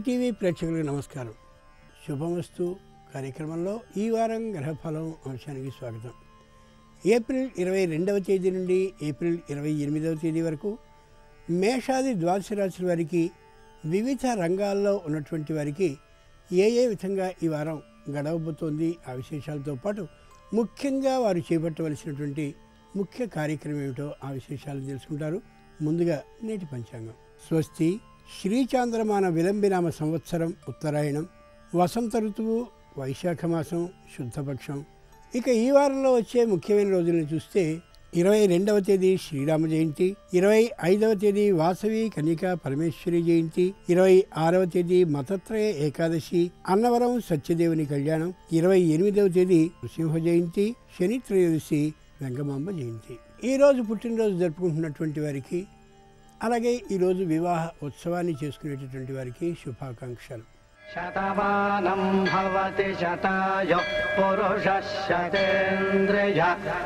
ETV ప్రేక్షకులకు నమస్కారం శుభమస్తు కార్యక్రమంలో ఈ వారం గ్రహఫలం అంశానికి స్వాగతం ఏప్రిల్ ఇరవై రెండవ తేదీ నుండి ఏప్రిల్ ఇరవై ఎనిమిదవ తేదీ వరకు మేషాది ద్వాదశ రాశుల వారికి వివిధ రంగాల్లో ఉన్నటువంటి వారికి ఏ ఏ విధంగా ఈ వారం గడవబోతోంది ఆ విశేషాలతో పాటు ముఖ్యంగా వారు చేపట్టవలసినటువంటి ముఖ్య కార్యక్రమం ఏమిటో ఆ విశేషాలు తెలుసుకుంటారు ముందుగా నేటి పంచాంగం స్వస్తి శ్రీచాంద్రమాన విలంబినామ సంవత్సరం ఉత్తరాయణం వసంత ఋతువు వైశాఖ మాసం శుద్ధపక్షం ఇక ఈ వారంలో వచ్చే ముఖ్యమైన రోజులను చూస్తే ఇరవై రెండవ తేదీ శ్రీరామ జయంతి ఇరవై ఐదవ తేదీ వాసవి కన్యకా పరమేశ్వరి జయంతి ఇరవై ఆరవ తేదీ మతత్రయ ఏకాదశి అన్నవరం సత్యదేవుని కళ్యాణం ఇరవై ఎనిమిదవ తేదీ నృసింహ జయంతి శని త్రయోదశి వెంగమాంబ జయంతి ఈ రోజు పుట్టినరోజు జరుపుకుంటున్నటువంటి వారికి అలాగే ఈరోజు వివాహ ఉత్సవాన్ని చేసుకునేటటువంటి వారికి శుభాకాంక్షలు శతమానం భవతి శతాయ పురుష శతేంద్రియ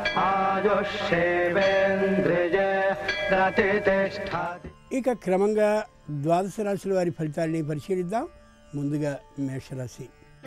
ఆయుష్యేవేంద్రియ ప్రతిష్టతి ఇక క్రమంగా ద్వాదశ రాశుల వారి ఫలితాలని పరిశీలిద్దాం ముందుగా మేషరాశి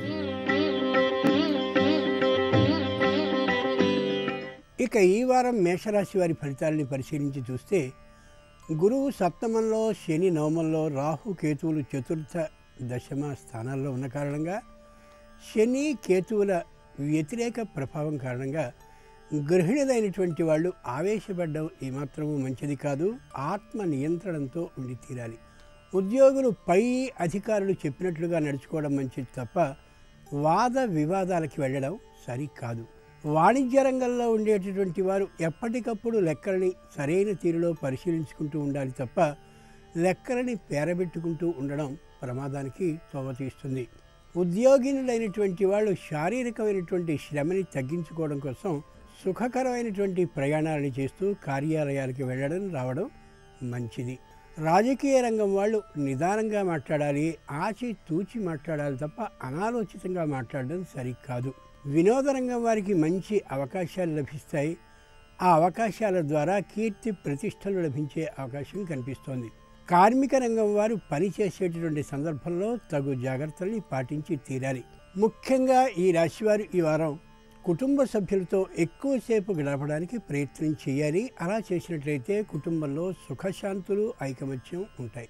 ఇక ఈ వారం మేషరాశి వారి ఫలితాలని పరిశీలించి చూస్తే గురువు సప్తమంలో శని నవమంలో రాహు కేతువులు చతుర్థ దశమ స్థానాల్లో ఉన్న కారణంగా శని కేతువుల వ్యతిరేక ప్రభావం కారణంగా గృహిణులైనటువంటి వాళ్ళు ఆవేశపడ్డం ఏమాత్రము మంచిది కాదు ఆత్మ నియంత్రణతో ఉండి తీరాలి ఉద్యోగులు పై అధికారులు చెప్పినట్లుగా నడుచుకోవడం మంచిది తప్ప వాద వివాదాలకి వెళ్ళడం సరికాదు వాణిజ్య రంగంలో ఉండేటటువంటి వారు ఎప్పటికప్పుడు లెక్కలని సరైన తీరులో పరిశీలించుకుంటూ ఉండాలి తప్ప లెక్కలని పేరబెట్టుకుంటూ ఉండడం ప్రమాదానికి తోవతీస్తుంది ఉద్యోగినులైనటువంటి వాళ్ళు శారీరకమైనటువంటి శ్రమని తగ్గించుకోవడం కోసం సుఖకరమైనటువంటి ప్రయాణాలను చేస్తూ కార్యాలయాలకు వెళ్ళడం రావడం మంచిది రాజకీయ రంగం వాళ్ళు నిదానంగా మాట్లాడాలి ఆచి తూచి మాట్లాడాలి తప్ప అనాలోచితంగా మాట్లాడడం సరికాదు వినోద రంగం వారికి మంచి అవకాశాలు లభిస్తాయి ఆ అవకాశాల ద్వారా కీర్తి ప్రతిష్టలు లభించే అవకాశం కనిపిస్తోంది కార్మిక రంగం వారు పని చేసేటటువంటి సందర్భంలో తగు జాగ్రత్తల్ని పాటించి తీరాలి ముఖ్యంగా ఈ రాశివారు ఈ వారం కుటుంబ సభ్యులతో ఎక్కువసేపు గడపడానికి ప్రయత్నం చేయాలి అలా చేసినట్లయితే కుటుంబంలో సుఖశాంతులు ఐకమత్యం ఉంటాయి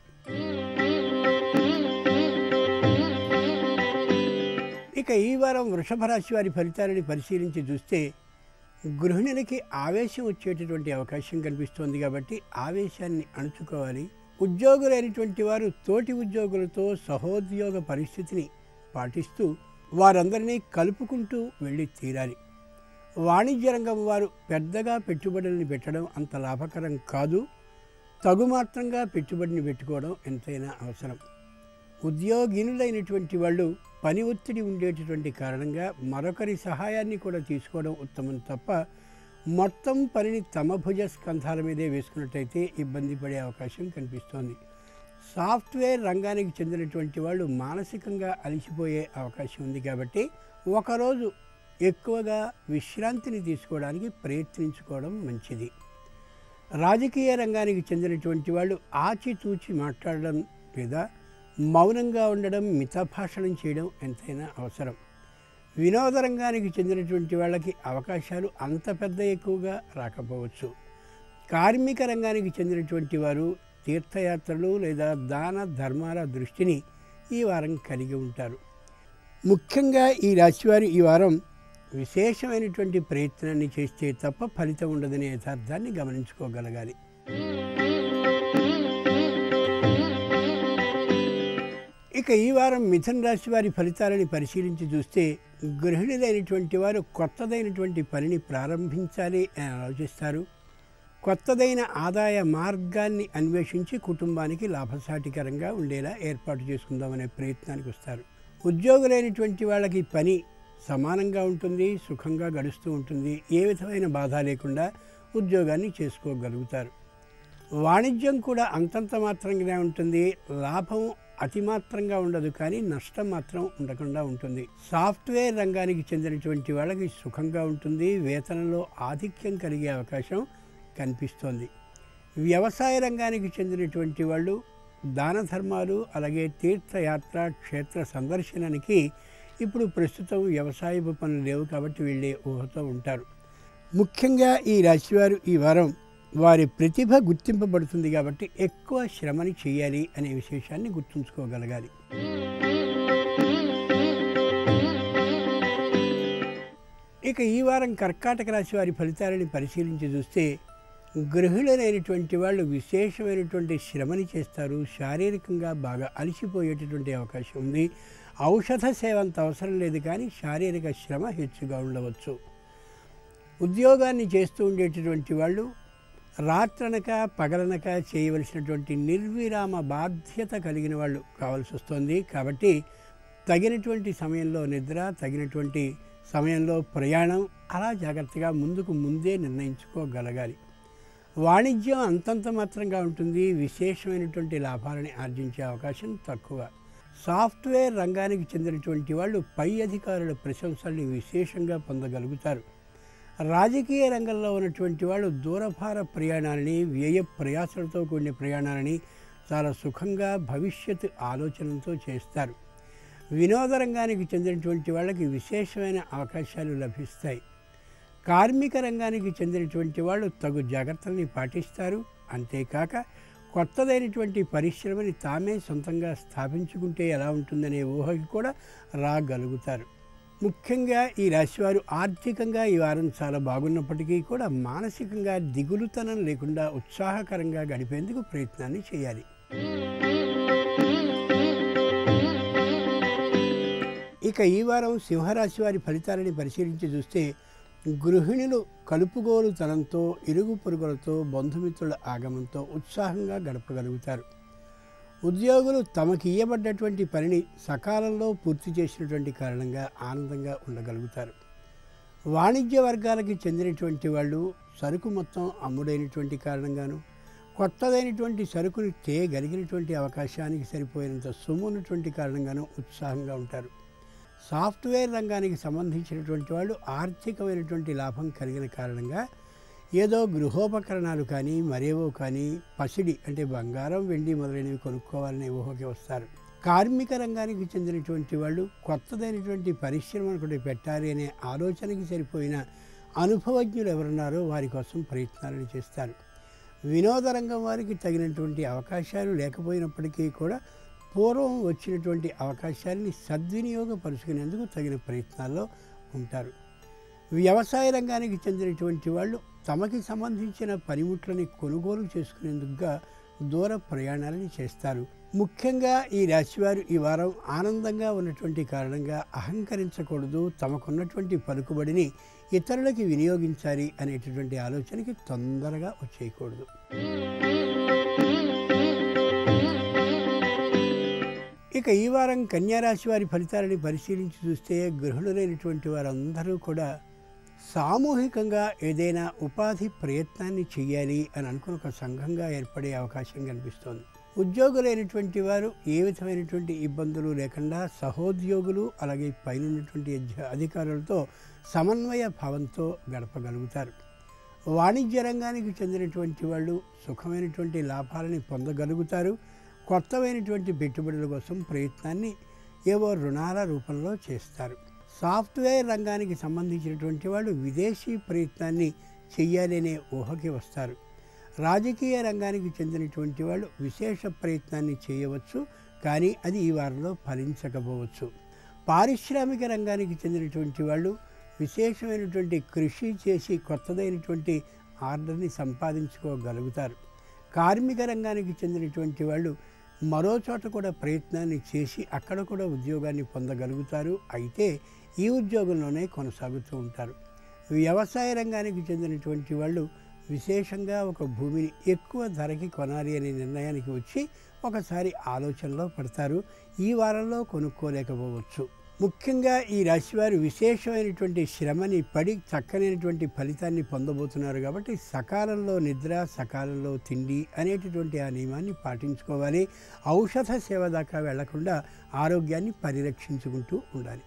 ఇక ఈ వారం వృషభ రాశి వారి ఫలితాలని పరిశీలించి చూస్తే గృహిణులకి ఆవేశం వచ్చేటటువంటి అవకాశం కనిపిస్తోంది కాబట్టి ఆవేశాన్ని అణుచుకోవాలి ఉద్యోగులైనటువంటి వారు తోటి ఉద్యోగులతో సహోద్యోగ పరిస్థితిని పాటిస్తూ వారందరినీ కలుపుకుంటూ వెళ్ళి తీరాలి వాణిజ్య రంగం వారు పెద్దగా పెట్టుబడుల్ని పెట్టడం అంత లాభకరం కాదు తగుమాత్రంగా పెట్టుబడిని పెట్టుకోవడం ఎంతైనా అవసరం ఉద్యోగినులైనటువంటి వాళ్ళు పని ఒత్తిడి ఉండేటటువంటి కారణంగా మరొకరి సహాయాన్ని కూడా తీసుకోవడం ఉత్తమం తప్ప మొత్తం పనిని తమ భుజ స్కంధాల మీదే వేసుకున్నట్టయితే ఇబ్బంది పడే అవకాశం కనిపిస్తోంది సాఫ్ట్వేర్ రంగానికి చెందినటువంటి వాళ్ళు మానసికంగా అలసిపోయే అవకాశం ఉంది కాబట్టి ఒకరోజు ఎక్కువగా విశ్రాంతిని తీసుకోవడానికి ప్రయత్నించుకోవడం మంచిది రాజకీయ రంగానికి చెందినటువంటి వాళ్ళు ఆచితూచి మాట్లాడడం లేదా మౌనంగా ఉండడం మితభాషణం చేయడం ఎంతైనా అవసరం వినోద రంగానికి చెందినటువంటి వాళ్ళకి అవకాశాలు అంత పెద్ద ఎక్కువగా రాకపోవచ్చు కార్మిక రంగానికి చెందినటువంటి వారు తీర్థయాత్రలు లేదా దాన ధర్మాల దృష్టిని ఈ వారం కలిగి ఉంటారు ముఖ్యంగా ఈ రాశివారు ఈ వారం విశేషమైనటువంటి ప్రయత్నాన్ని చేస్తే తప్ప ఫలితం ఉండదనే యథార్థాన్ని గమనించుకోగలగాలి ఇక ఈ వారం మిథున రాశి వారి ఫలితాలని పరిశీలించి చూస్తే గృహిణులైనటువంటి వారు కొత్తదైనటువంటి పనిని ప్రారంభించాలి అని ఆలోచిస్తారు కొత్తదైన ఆదాయ మార్గాన్ని అన్వేషించి కుటుంబానికి లాభసాటికరంగా ఉండేలా ఏర్పాటు చేసుకుందామనే ప్రయత్నానికి వస్తారు ఉద్యోగులైనటువంటి వాళ్ళకి పని సమానంగా ఉంటుంది సుఖంగా గడుస్తూ ఉంటుంది ఏ విధమైన బాధ లేకుండా ఉద్యోగాన్ని చేసుకోగలుగుతారు వాణిజ్యం కూడా అంతంత మాత్రంగానే ఉంటుంది లాభం అతి మాత్రంగా ఉండదు కానీ నష్టం మాత్రం ఉండకుండా ఉంటుంది సాఫ్ట్వేర్ రంగానికి చెందినటువంటి వాళ్ళకి సుఖంగా ఉంటుంది వేతనంలో ఆధిక్యం కలిగే అవకాశం కనిపిస్తోంది వ్యవసాయ రంగానికి చెందినటువంటి వాళ్ళు దాన ధర్మాలు అలాగే తీర్థయాత్ర క్షేత్ర సందర్శనానికి ఇప్పుడు ప్రస్తుతం వ్యవసాయపు పనులు లేవు కాబట్టి వీళ్ళే ఊహతో ఉంటారు ముఖ్యంగా ఈ రాశివారు ఈ వారం వారి ప్రతిభ గుర్తింపబడుతుంది కాబట్టి ఎక్కువ శ్రమని చేయాలి అనే విశేషాన్ని గుర్తుంచుకోగలగాలి ఇక ఈ వారం కర్కాటక రాశి వారి ఫలితాలని పరిశీలించి చూస్తే గృహిణులైనటువంటి వాళ్ళు విశేషమైనటువంటి శ్రమని చేస్తారు శారీరకంగా బాగా అలసిపోయేటటువంటి అవకాశం ఉంది ఔషధ సేవ అంత అవసరం లేదు కానీ శారీరక శ్రమ హెచ్చుగా ఉండవచ్చు ఉద్యోగాన్ని చేస్తూ ఉండేటటువంటి వాళ్ళు రాత్రనక పగలనక చేయవలసినటువంటి నిర్విరామ బాధ్యత కలిగిన వాళ్ళు కావాల్సి వస్తుంది కాబట్టి తగినటువంటి సమయంలో నిద్ర తగినటువంటి సమయంలో ప్రయాణం అలా జాగ్రత్తగా ముందుకు ముందే నిర్ణయించుకోగలగాలి వాణిజ్యం అంతంత మాత్రంగా ఉంటుంది విశేషమైనటువంటి లాభాలని ఆర్జించే అవకాశం తక్కువ సాఫ్ట్వేర్ రంగానికి చెందినటువంటి వాళ్ళు పై అధికారుల ప్రశంసల్ని విశేషంగా పొందగలుగుతారు రాజకీయ రంగంలో ఉన్నటువంటి వాళ్ళు దూరభార ప్రయాణాలని వ్యయ ప్రయాసాలతో కూడిన ప్రయాణాలని చాలా సుఖంగా భవిష్యత్ ఆలోచనతో చేస్తారు వినోద రంగానికి చెందినటువంటి వాళ్ళకి విశేషమైన అవకాశాలు లభిస్తాయి కార్మిక రంగానికి చెందినటువంటి వాళ్ళు తగు జాగ్రత్తల్ని పాటిస్తారు అంతేకాక కొత్తదైనటువంటి పరిశ్రమని తామే సొంతంగా స్థాపించుకుంటే ఎలా ఉంటుందనే ఊహకి కూడా రాగలుగుతారు ముఖ్యంగా ఈ రాశివారు ఆర్థికంగా ఈ వారం చాలా బాగున్నప్పటికీ కూడా మానసికంగా దిగులుతనం లేకుండా ఉత్సాహకరంగా గడిపేందుకు ప్రయత్నాన్ని చేయాలి ఇక ఈ వారం సింహరాశి వారి ఫలితాలని పరిశీలించి చూస్తే గృహిణులు కలుపుగోలుతనంతో ఇరుగు పొరుగులతో బంధుమిత్రుల ఆగమంతో ఉత్సాహంగా గడపగలుగుతారు ఉద్యోగులు తమకి ఇయ్యబడ్డటువంటి పనిని సకాలంలో పూర్తి చేసినటువంటి కారణంగా ఆనందంగా ఉండగలుగుతారు వాణిజ్య వర్గాలకి చెందినటువంటి వాళ్ళు సరుకు మొత్తం అమ్ముడైనటువంటి కారణంగాను కొత్తదైనటువంటి సరుకుని తేయగలిగినటువంటి అవకాశానికి సరిపోయినంత సొమ్ము ఉన్నటువంటి కారణంగాను ఉత్సాహంగా ఉంటారు సాఫ్ట్వేర్ రంగానికి సంబంధించినటువంటి వాళ్ళు ఆర్థికమైనటువంటి లాభం కలిగిన కారణంగా ఏదో గృహోపకరణాలు కానీ మరేవో కానీ పసిడి అంటే బంగారం వెండి మొదలైనవి కొనుక్కోవాలనే ఊహకి వస్తారు కార్మిక రంగానికి చెందినటువంటి వాళ్ళు కొత్తదైనటువంటి పరిశ్రమను కూడా పెట్టాలి అనే ఆలోచనకి సరిపోయిన అనుభవజ్ఞులు ఎవరున్నారో వారి కోసం ప్రయత్నాలను చేస్తారు వినోద రంగం వారికి తగినటువంటి అవకాశాలు లేకపోయినప్పటికీ కూడా పూర్వం వచ్చినటువంటి అవకాశాన్ని సద్వినియోగపరుచుకునేందుకు తగిన ప్రయత్నాల్లో ఉంటారు వ్యవసాయ రంగానికి చెందినటువంటి వాళ్ళు తమకి సంబంధించిన పనిముట్లని కొనుగోలు చేసుకునేందుకుగా దూర ప్రయాణాలని చేస్తారు ముఖ్యంగా ఈ రాశివారు ఈ వారం ఆనందంగా ఉన్నటువంటి కారణంగా అహంకరించకూడదు తమకున్నటువంటి పలుకుబడిని ఇతరులకి వినియోగించాలి అనేటటువంటి ఆలోచనకి తొందరగా వచ్చేయకూడదు ఇక ఈ వారం కన్యారాశి వారి ఫలితాలని పరిశీలించి చూస్తే గృహులైనటువంటి వారందరూ కూడా సామూహికంగా ఏదైనా ఉపాధి ప్రయత్నాన్ని చేయాలి అని అనుకుని ఒక సంఘంగా ఏర్పడే అవకాశం కనిపిస్తోంది ఉద్యోగులైనటువంటి వారు ఏ విధమైనటువంటి ఇబ్బందులు లేకుండా సహోద్యోగులు అలాగే పైనున్నటువంటి అధి- అధికారులతో సమన్వయ భావంతో గడపగలుగుతారు వాణిజ్య రంగానికి చెందినటువంటి వాళ్ళు సుఖమైనటువంటి లాభాలని పొందగలుగుతారు కొత్తమైనటువంటి పెట్టుబడుల కోసం ప్రయత్నాన్ని ఏవో రుణాల రూపంలో చేస్తారు సాఫ్ట్వేర్ రంగానికి సంబంధించినటువంటి వాళ్ళు విదేశీ ప్రయత్నాన్ని చెయ్యాలనే ఊహకి వస్తారు రాజకీయ రంగానికి చెందినటువంటి వాళ్ళు విశేష ప్రయత్నాన్ని చేయవచ్చు కానీ అది ఈ వారంలో ఫలించకపోవచ్చు పారిశ్రామిక రంగానికి చెందినటువంటి వాళ్ళు విశేషమైనటువంటి కృషి చేసి కొత్తదైనటువంటి ఆర్డర్ని సంపాదించుకోగలుగుతారు కార్మిక రంగానికి చెందినటువంటి వాళ్ళు మరో చోట కూడా ప్రయత్నాన్ని చేసి అక్కడ కూడా ఉద్యోగాన్ని పొందగలుగుతారు అయితే ఈ ఉద్యోగంలోనే కొనసాగుతూ ఉంటారు వ్యవసాయ రంగానికి చెందినటువంటి వాళ్ళు విశేషంగా ఒక భూమిని ఎక్కువ ధరకి కొనాలి అనే నిర్ణయానికి వచ్చి ఒకసారి ఆలోచనలో పడతారు ఈ వారంలో కొనుక్కోలేకపోవచ్చు ముఖ్యంగా ఈ రాశివారు విశేషమైనటువంటి శ్రమని పడి చక్కనైనటువంటి ఫలితాన్ని పొందబోతున్నారు కాబట్టి సకాలంలో నిద్ర సకాలంలో తిండి అనేటటువంటి ఆ నియమాన్ని పాటించుకోవాలి ఔషధ సేవ దాకా వెళ్లకుండా ఆరోగ్యాన్ని పరిరక్షించుకుంటూ ఉండాలి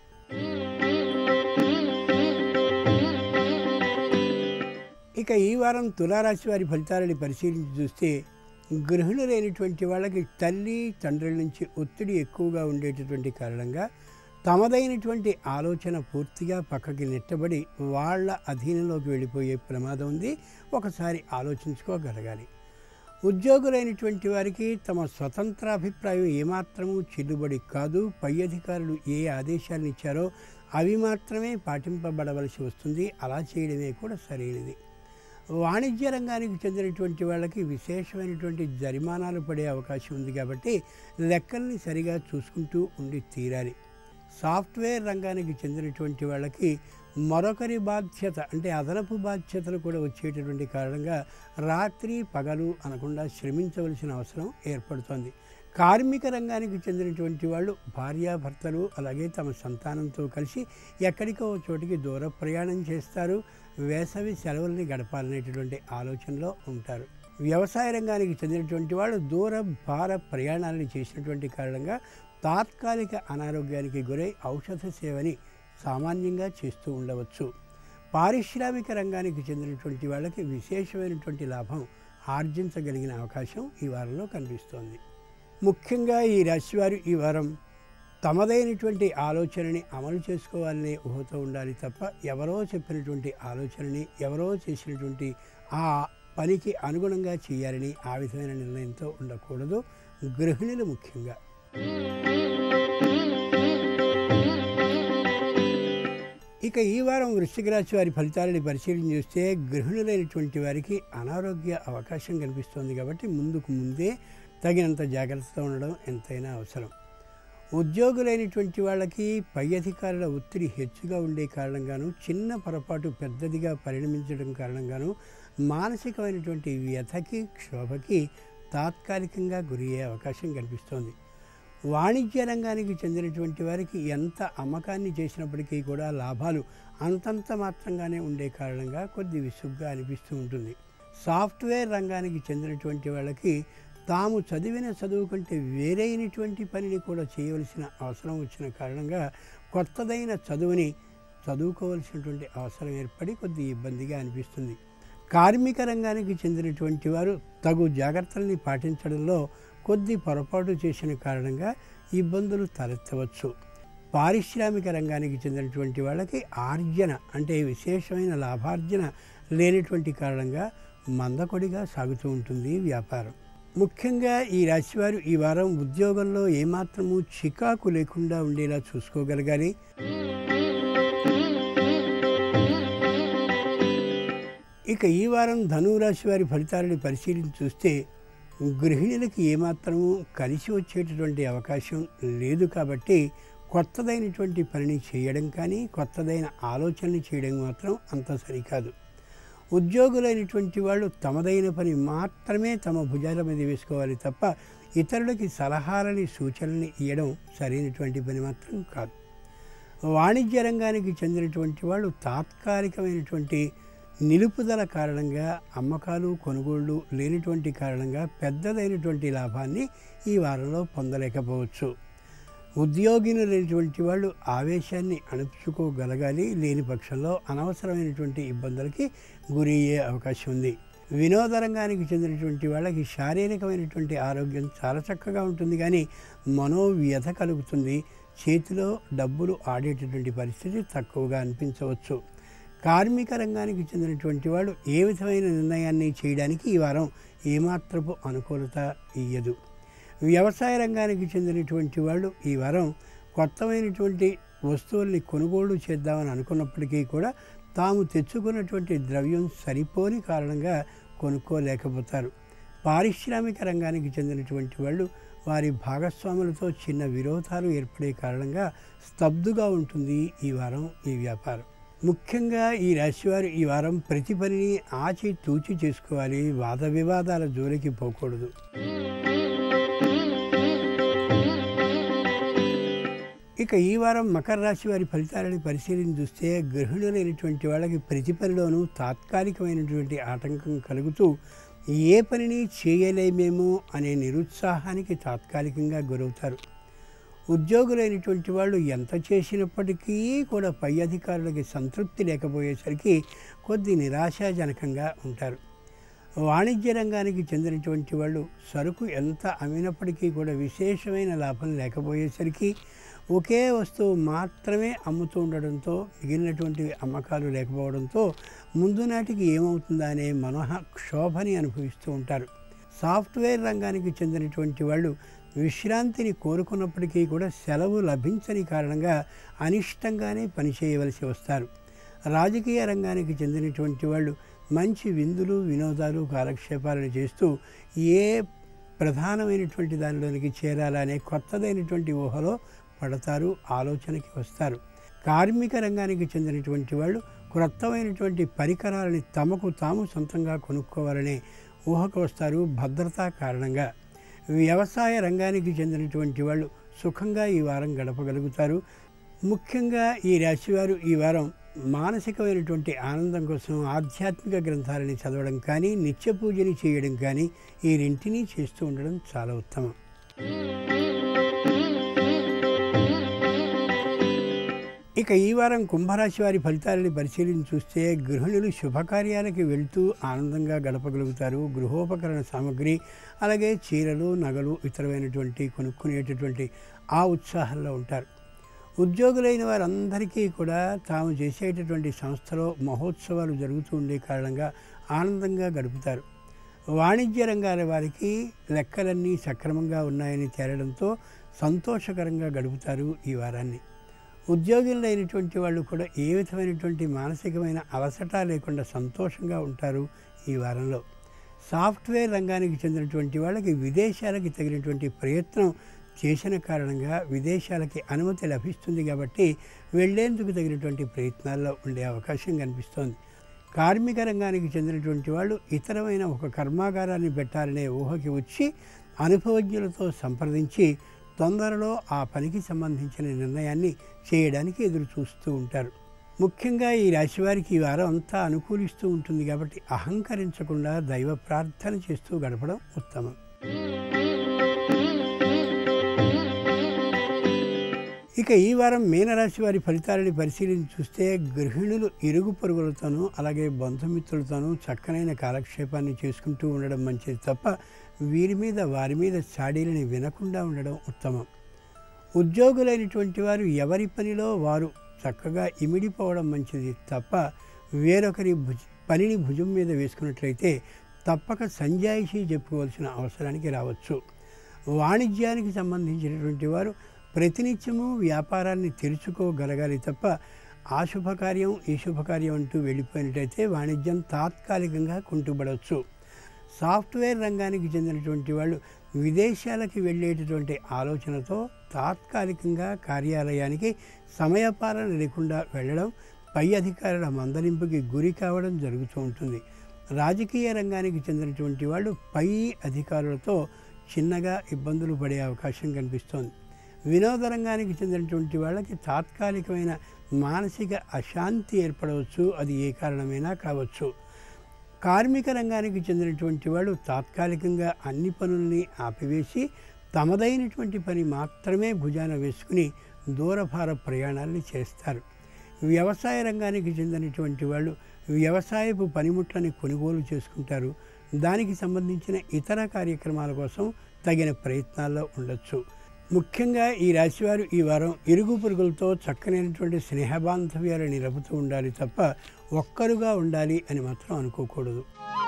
ఇక ఈ వారం తులారాశి వారి ఫలితాలని పరిశీలించి చూస్తే గృహిణులైనటువంటి వాళ్ళకి తల్లి తండ్రుల నుంచి ఒత్తిడి ఎక్కువగా ఉండేటటువంటి కారణంగా తమదైనటువంటి ఆలోచన పూర్తిగా పక్కకి నెట్టబడి వాళ్ళ అధీనంలోకి వెళ్ళిపోయే ప్రమాదం ఉంది ఒకసారి ఆలోచించుకోగలగాలి ఉద్యోగులైనటువంటి వారికి తమ స్వతంత్రాభిప్రాయం ఏమాత్రమూ చెల్లుబడి కాదు పై అధికారులు ఏ ఆదేశాలను ఇచ్చారో అవి మాత్రమే పాటింపబడవలసి వస్తుంది అలా చేయడమే కూడా సరైనది వాణిజ్య రంగానికి చెందినటువంటి వాళ్ళకి విశేషమైనటువంటి జరిమానాలు పడే అవకాశం ఉంది కాబట్టి లెక్కల్ని సరిగా చూసుకుంటూ ఉండి తీరాలి సాఫ్ట్వేర్ రంగానికి చెందినటువంటి వాళ్ళకి మరొకరి బాధ్యత అంటే అదనపు బాధ్యతలు కూడా వచ్చేటటువంటి కారణంగా రాత్రి పగలు అనకుండా శ్రమించవలసిన అవసరం ఏర్పడుతోంది కార్మిక రంగానికి చెందినటువంటి వాళ్ళు భార్యాభర్తలు అలాగే తమ సంతానంతో కలిసి ఎక్కడికో చోటికి దూర ప్రయాణం చేస్తారు వేసవి సెలవుల్ని గడపాలనేటటువంటి ఆలోచనలో ఉంటారు వ్యవసాయ రంగానికి చెందినటువంటి వాళ్ళు దూర భార ప్రయాణాలను చేసినటువంటి కారణంగా తాత్కాలిక అనారోగ్యానికి గురై ఔషధ సేవని సామాన్యంగా చేస్తూ ఉండవచ్చు పారిశ్రామిక రంగానికి చెందినటువంటి వాళ్ళకి విశేషమైనటువంటి లాభం ఆర్జించగలిగిన అవకాశం ఈ వారంలో కనిపిస్తోంది ముఖ్యంగా ఈ రాశివారు ఈ వారం తమదైనటువంటి ఆలోచనని అమలు చేసుకోవాలనే ఊహతో ఉండాలి తప్ప ఎవరో చెప్పినటువంటి ఆలోచనని ఎవరో చేసినటువంటి ఆ పనికి అనుగుణంగా చేయాలని ఆ విధమైన నిర్ణయంతో ఉండకూడదు గృహిణులు ముఖ్యంగా ఇక ఈ వారం వృశ్చిక రాశి వారి ఫలితాలని పరిశీలన చేస్తే గృహిణులైనటువంటి వారికి అనారోగ్య అవకాశం కనిపిస్తోంది కాబట్టి ముందుకు ముందే తగినంత జాగ్రత్తగా ఉండడం ఎంతైనా అవసరం ఉద్యోగులైనటువంటి వాళ్ళకి పై అధికారుల ఒత్తిడి హెచ్చుగా ఉండే కారణంగాను చిన్న పొరపాటు పెద్దదిగా పరిణమించడం కారణంగాను మానసికమైనటువంటి వ్యథకి క్షోభకి తాత్కాలికంగా గురయ్యే అవకాశం కనిపిస్తోంది వాణిజ్య రంగానికి చెందినటువంటి వారికి ఎంత అమ్మకాన్ని చేసినప్పటికీ కూడా లాభాలు అంతంత మాత్రంగానే ఉండే కారణంగా కొద్ది విసుగ్గా అనిపిస్తూ ఉంటుంది సాఫ్ట్వేర్ రంగానికి చెందినటువంటి వాళ్ళకి తాము చదివిన చదువు కంటే వేరైనటువంటి పనిని కూడా చేయవలసిన అవసరం వచ్చిన కారణంగా కొత్తదైన చదువుని చదువుకోవలసినటువంటి అవసరం ఏర్పడి కొద్ది ఇబ్బందిగా అనిపిస్తుంది కార్మిక రంగానికి చెందినటువంటి వారు తగు జాగ్రత్తల్ని పాటించడంలో కొద్ది పొరపాటు చేసిన కారణంగా ఇబ్బందులు తలెత్తవచ్చు పారిశ్రామిక రంగానికి చెందినటువంటి వాళ్ళకి ఆర్జన అంటే విశేషమైన లాభార్జన లేనటువంటి కారణంగా మందకొడిగా సాగుతూ ఉంటుంది వ్యాపారం ముఖ్యంగా ఈ రాశివారు ఈ వారం ఉద్యోగంలో ఏమాత్రము చికాకు లేకుండా ఉండేలా చూసుకోగలగాలి ఇక ఈ వారం ధనురాశి వారి ఫలితాలను పరిశీలించి చూస్తే గృహిణులకి ఏమాత్రము కలిసి వచ్చేటటువంటి అవకాశం లేదు కాబట్టి కొత్తదైనటువంటి పనిని చేయడం కానీ కొత్తదైన ఆలోచనలు చేయడం మాత్రం అంత సరికాదు ఉద్యోగులైనటువంటి వాళ్ళు తమదైన పని మాత్రమే తమ భుజాల మీద వేసుకోవాలి తప్ప ఇతరులకి సలహాలని సూచనల్ని ఇవ్వడం సరైనటువంటి పని మాత్రం కాదు వాణిజ్య రంగానికి చెందినటువంటి వాళ్ళు తాత్కాలికమైనటువంటి నిలుపుదల కారణంగా అమ్మకాలు కొనుగోళ్లు లేనటువంటి కారణంగా పెద్దదైనటువంటి లాభాన్ని ఈ వారంలో పొందలేకపోవచ్చు ఉద్యోగిని లేనటువంటి వాళ్ళు ఆవేశాన్ని అణుచుకోగలగాలి లేని పక్షంలో అనవసరమైనటువంటి ఇబ్బందులకి గురి అయ్యే అవకాశం ఉంది వినోద రంగానికి చెందినటువంటి వాళ్ళకి శారీరకమైనటువంటి ఆరోగ్యం చాలా చక్కగా ఉంటుంది కానీ మనోవ్యధ కలుగుతుంది చేతిలో డబ్బులు ఆడేటటువంటి పరిస్థితి తక్కువగా అనిపించవచ్చు కార్మిక రంగానికి చెందినటువంటి వాళ్ళు ఏ విధమైన నిర్ణయాన్ని చేయడానికి ఈ వారం ఏమాత్రపు అనుకూలత ఇయ్యదు వ్యవసాయ రంగానికి చెందినటువంటి వాళ్ళు ఈ వారం కొత్తమైనటువంటి వస్తువుల్ని కొనుగోలు చేద్దామని అనుకున్నప్పటికీ కూడా తాము తెచ్చుకున్నటువంటి ద్రవ్యం సరిపోని కారణంగా కొనుక్కోలేకపోతారు పారిశ్రామిక రంగానికి చెందినటువంటి వాళ్ళు వారి భాగస్వాములతో చిన్న విరోధాలు ఏర్పడే కారణంగా స్తబ్దుగా ఉంటుంది ఈ వారం ఈ వ్యాపారం ముఖ్యంగా ఈ రాశివారు ఈ వారం ప్రతి పనిని ఆచి తూచి చేసుకోవాలి వాద వివాదాల జోలికి పోకూడదు ఇక ఈ వారం మకర రాశి వారి ఫలితాలను పరిశీలించి చూస్తే గృహిణులైనటువంటి వాళ్ళకి ప్రతి పనిలోనూ తాత్కాలికమైనటువంటి ఆటంకం కలుగుతూ ఏ పనిని చేయలేమేమో అనే నిరుత్సాహానికి తాత్కాలికంగా గురవుతారు ఉద్యోగులైనటువంటి వాళ్ళు ఎంత చేసినప్పటికీ కూడా పై అధికారులకి సంతృప్తి లేకపోయేసరికి కొద్ది నిరాశాజనకంగా ఉంటారు వాణిజ్య రంగానికి చెందినటువంటి వాళ్ళు సరుకు ఎంత అమ్మినప్పటికీ కూడా విశేషమైన లాభం లేకపోయేసరికి ఒకే వస్తువు మాత్రమే అమ్ముతూ ఉండడంతో మిగిలినటువంటి అమ్మకాలు లేకపోవడంతో ముందు నాటికి ఏమవుతుందా అనే మనోహ క్షోభని అనుభవిస్తూ ఉంటారు సాఫ్ట్వేర్ రంగానికి చెందినటువంటి వాళ్ళు విశ్రాంతిని కోరుకున్నప్పటికీ కూడా సెలవు లభించని కారణంగా అనిష్టంగానే పనిచేయవలసి వస్తారు రాజకీయ రంగానికి చెందినటువంటి వాళ్ళు మంచి విందులు వినోదాలు కాలక్షేపాలను చేస్తూ ఏ ప్రధానమైనటువంటి దానిలోనికి చేరాలనే కొత్తదైనటువంటి ఊహలో పడతారు ఆలోచనకి వస్తారు కార్మిక రంగానికి చెందినటువంటి వాళ్ళు క్రొత్తమైనటువంటి పరికరాలని తమకు తాము సొంతంగా కొనుక్కోవాలనే ఊహకు వస్తారు భద్రతా కారణంగా వ్యవసాయ రంగానికి చెందినటువంటి వాళ్ళు సుఖంగా ఈ వారం గడపగలుగుతారు ముఖ్యంగా ఈ రాశివారు ఈ వారం మానసికమైనటువంటి ఆనందం కోసం ఆధ్యాత్మిక గ్రంథాలని చదవడం కానీ నిత్య పూజని చేయడం కానీ ఈ రెంటిని చేస్తూ ఉండడం చాలా ఉత్తమం ఇక ఈ వారం కుంభరాశి వారి ఫలితాలని పరిశీలించి చూస్తే గృహిణులు శుభకార్యాలకి వెళ్తూ ఆనందంగా గడపగలుగుతారు గృహోపకరణ సామాగ్రి అలాగే చీరలు నగలు ఇతరమైనటువంటి కొనుక్కునేటటువంటి ఆ ఉత్సాహంలో ఉంటారు ఉద్యోగులైన వారందరికీ కూడా తాము చేసేటటువంటి సంస్థలో మహోత్సవాలు జరుగుతూ ఉండే కారణంగా ఆనందంగా గడుపుతారు వాణిజ్య రంగాల వారికి లెక్కలన్నీ సక్రమంగా ఉన్నాయని తేలడంతో సంతోషకరంగా గడుపుతారు ఈ వారాన్ని ఉద్యోగులైనటువంటి వాళ్ళు కూడా ఏ విధమైనటువంటి మానసికమైన అలసట లేకుండా సంతోషంగా ఉంటారు ఈ వారంలో సాఫ్ట్వేర్ రంగానికి చెందినటువంటి వాళ్ళకి విదేశాలకి తగినటువంటి ప్రయత్నం చేసిన కారణంగా విదేశాలకి అనుమతి లభిస్తుంది కాబట్టి వెళ్లేందుకు తగినటువంటి ప్రయత్నాల్లో ఉండే అవకాశం కనిపిస్తోంది కార్మిక రంగానికి చెందినటువంటి వాళ్ళు ఇతరమైన ఒక కర్మాగారాన్ని పెట్టాలనే ఊహకి వచ్చి అనుభవజ్ఞులతో సంప్రదించి తొందరలో ఆ పనికి సంబంధించిన నిర్ణయాన్ని చేయడానికి ఎదురు చూస్తూ ఉంటారు ముఖ్యంగా ఈ రాశివారికి ఈ వారం అంతా అనుకూలిస్తూ ఉంటుంది కాబట్టి అహంకరించకుండా దైవ ప్రార్థన చేస్తూ గడపడం ఉత్తమం ఇక ఈ వారం మీనరాశి వారి ఫలితాలని పరిశీలించి చూస్తే గృహిణులు ఇరుగు పొరుగులతోనూ అలాగే బంధుమిత్రులతోనూ చక్కనైన కాలక్షేపాన్ని చేసుకుంటూ ఉండడం మంచిది తప్ప వీరి మీద వారి మీద చాడీలని వినకుండా ఉండడం ఉత్తమం ఉద్యోగులైనటువంటి వారు ఎవరి పనిలో వారు చక్కగా ఇమిడిపోవడం మంచిది తప్ప వేరొకరి భుజ పనిని భుజం మీద వేసుకున్నట్లయితే తప్పక సంజాయిషీ చెప్పుకోవాల్సిన అవసరానికి రావచ్చు వాణిజ్యానికి సంబంధించినటువంటి వారు ప్రతినిత్యము వ్యాపారాన్ని తెరుచుకోగలగాలి తప్ప ఆ శుభకార్యం ఈ శుభకార్యం అంటూ వెళ్ళిపోయినట్టయితే వాణిజ్యం తాత్కాలికంగా కుంటుపడవచ్చు సాఫ్ట్వేర్ రంగానికి చెందినటువంటి వాళ్ళు విదేశాలకి వెళ్ళేటటువంటి ఆలోచనతో తాత్కాలికంగా కార్యాలయానికి సమయపాలన లేకుండా వెళ్ళడం పై అధికారుల మందలింపుకి గురి కావడం జరుగుతూ ఉంటుంది రాజకీయ రంగానికి చెందినటువంటి వాళ్ళు పై అధికారులతో చిన్నగా ఇబ్బందులు పడే అవకాశం కనిపిస్తోంది వినోద రంగానికి చెందినటువంటి వాళ్ళకి తాత్కాలికమైన మానసిక అశాంతి ఏర్పడవచ్చు అది ఏ కారణమైనా కావచ్చు కార్మిక రంగానికి చెందినటువంటి వాళ్ళు తాత్కాలికంగా అన్ని పనుల్ని ఆపివేసి తమదైనటువంటి పని మాత్రమే భుజాన వేసుకుని దూరభార ప్రయాణాల్ని చేస్తారు వ్యవసాయ రంగానికి చెందినటువంటి వాళ్ళు వ్యవసాయపు పనిముట్లని కొనుగోలు చేసుకుంటారు దానికి సంబంధించిన ఇతర కార్యక్రమాల కోసం తగిన ప్రయత్నాల్లో ఉండొచ్చు ముఖ్యంగా ఈ రాశివారు ఈ వారం ఇరుగు పొరుగులతో చక్కనైనటువంటి స్నేహబాంధవ్యాలు నిలుపుతూ ఉండాలి తప్ప ఒక్కరుగా ఉండాలి అని మాత్రం అనుకోకూడదు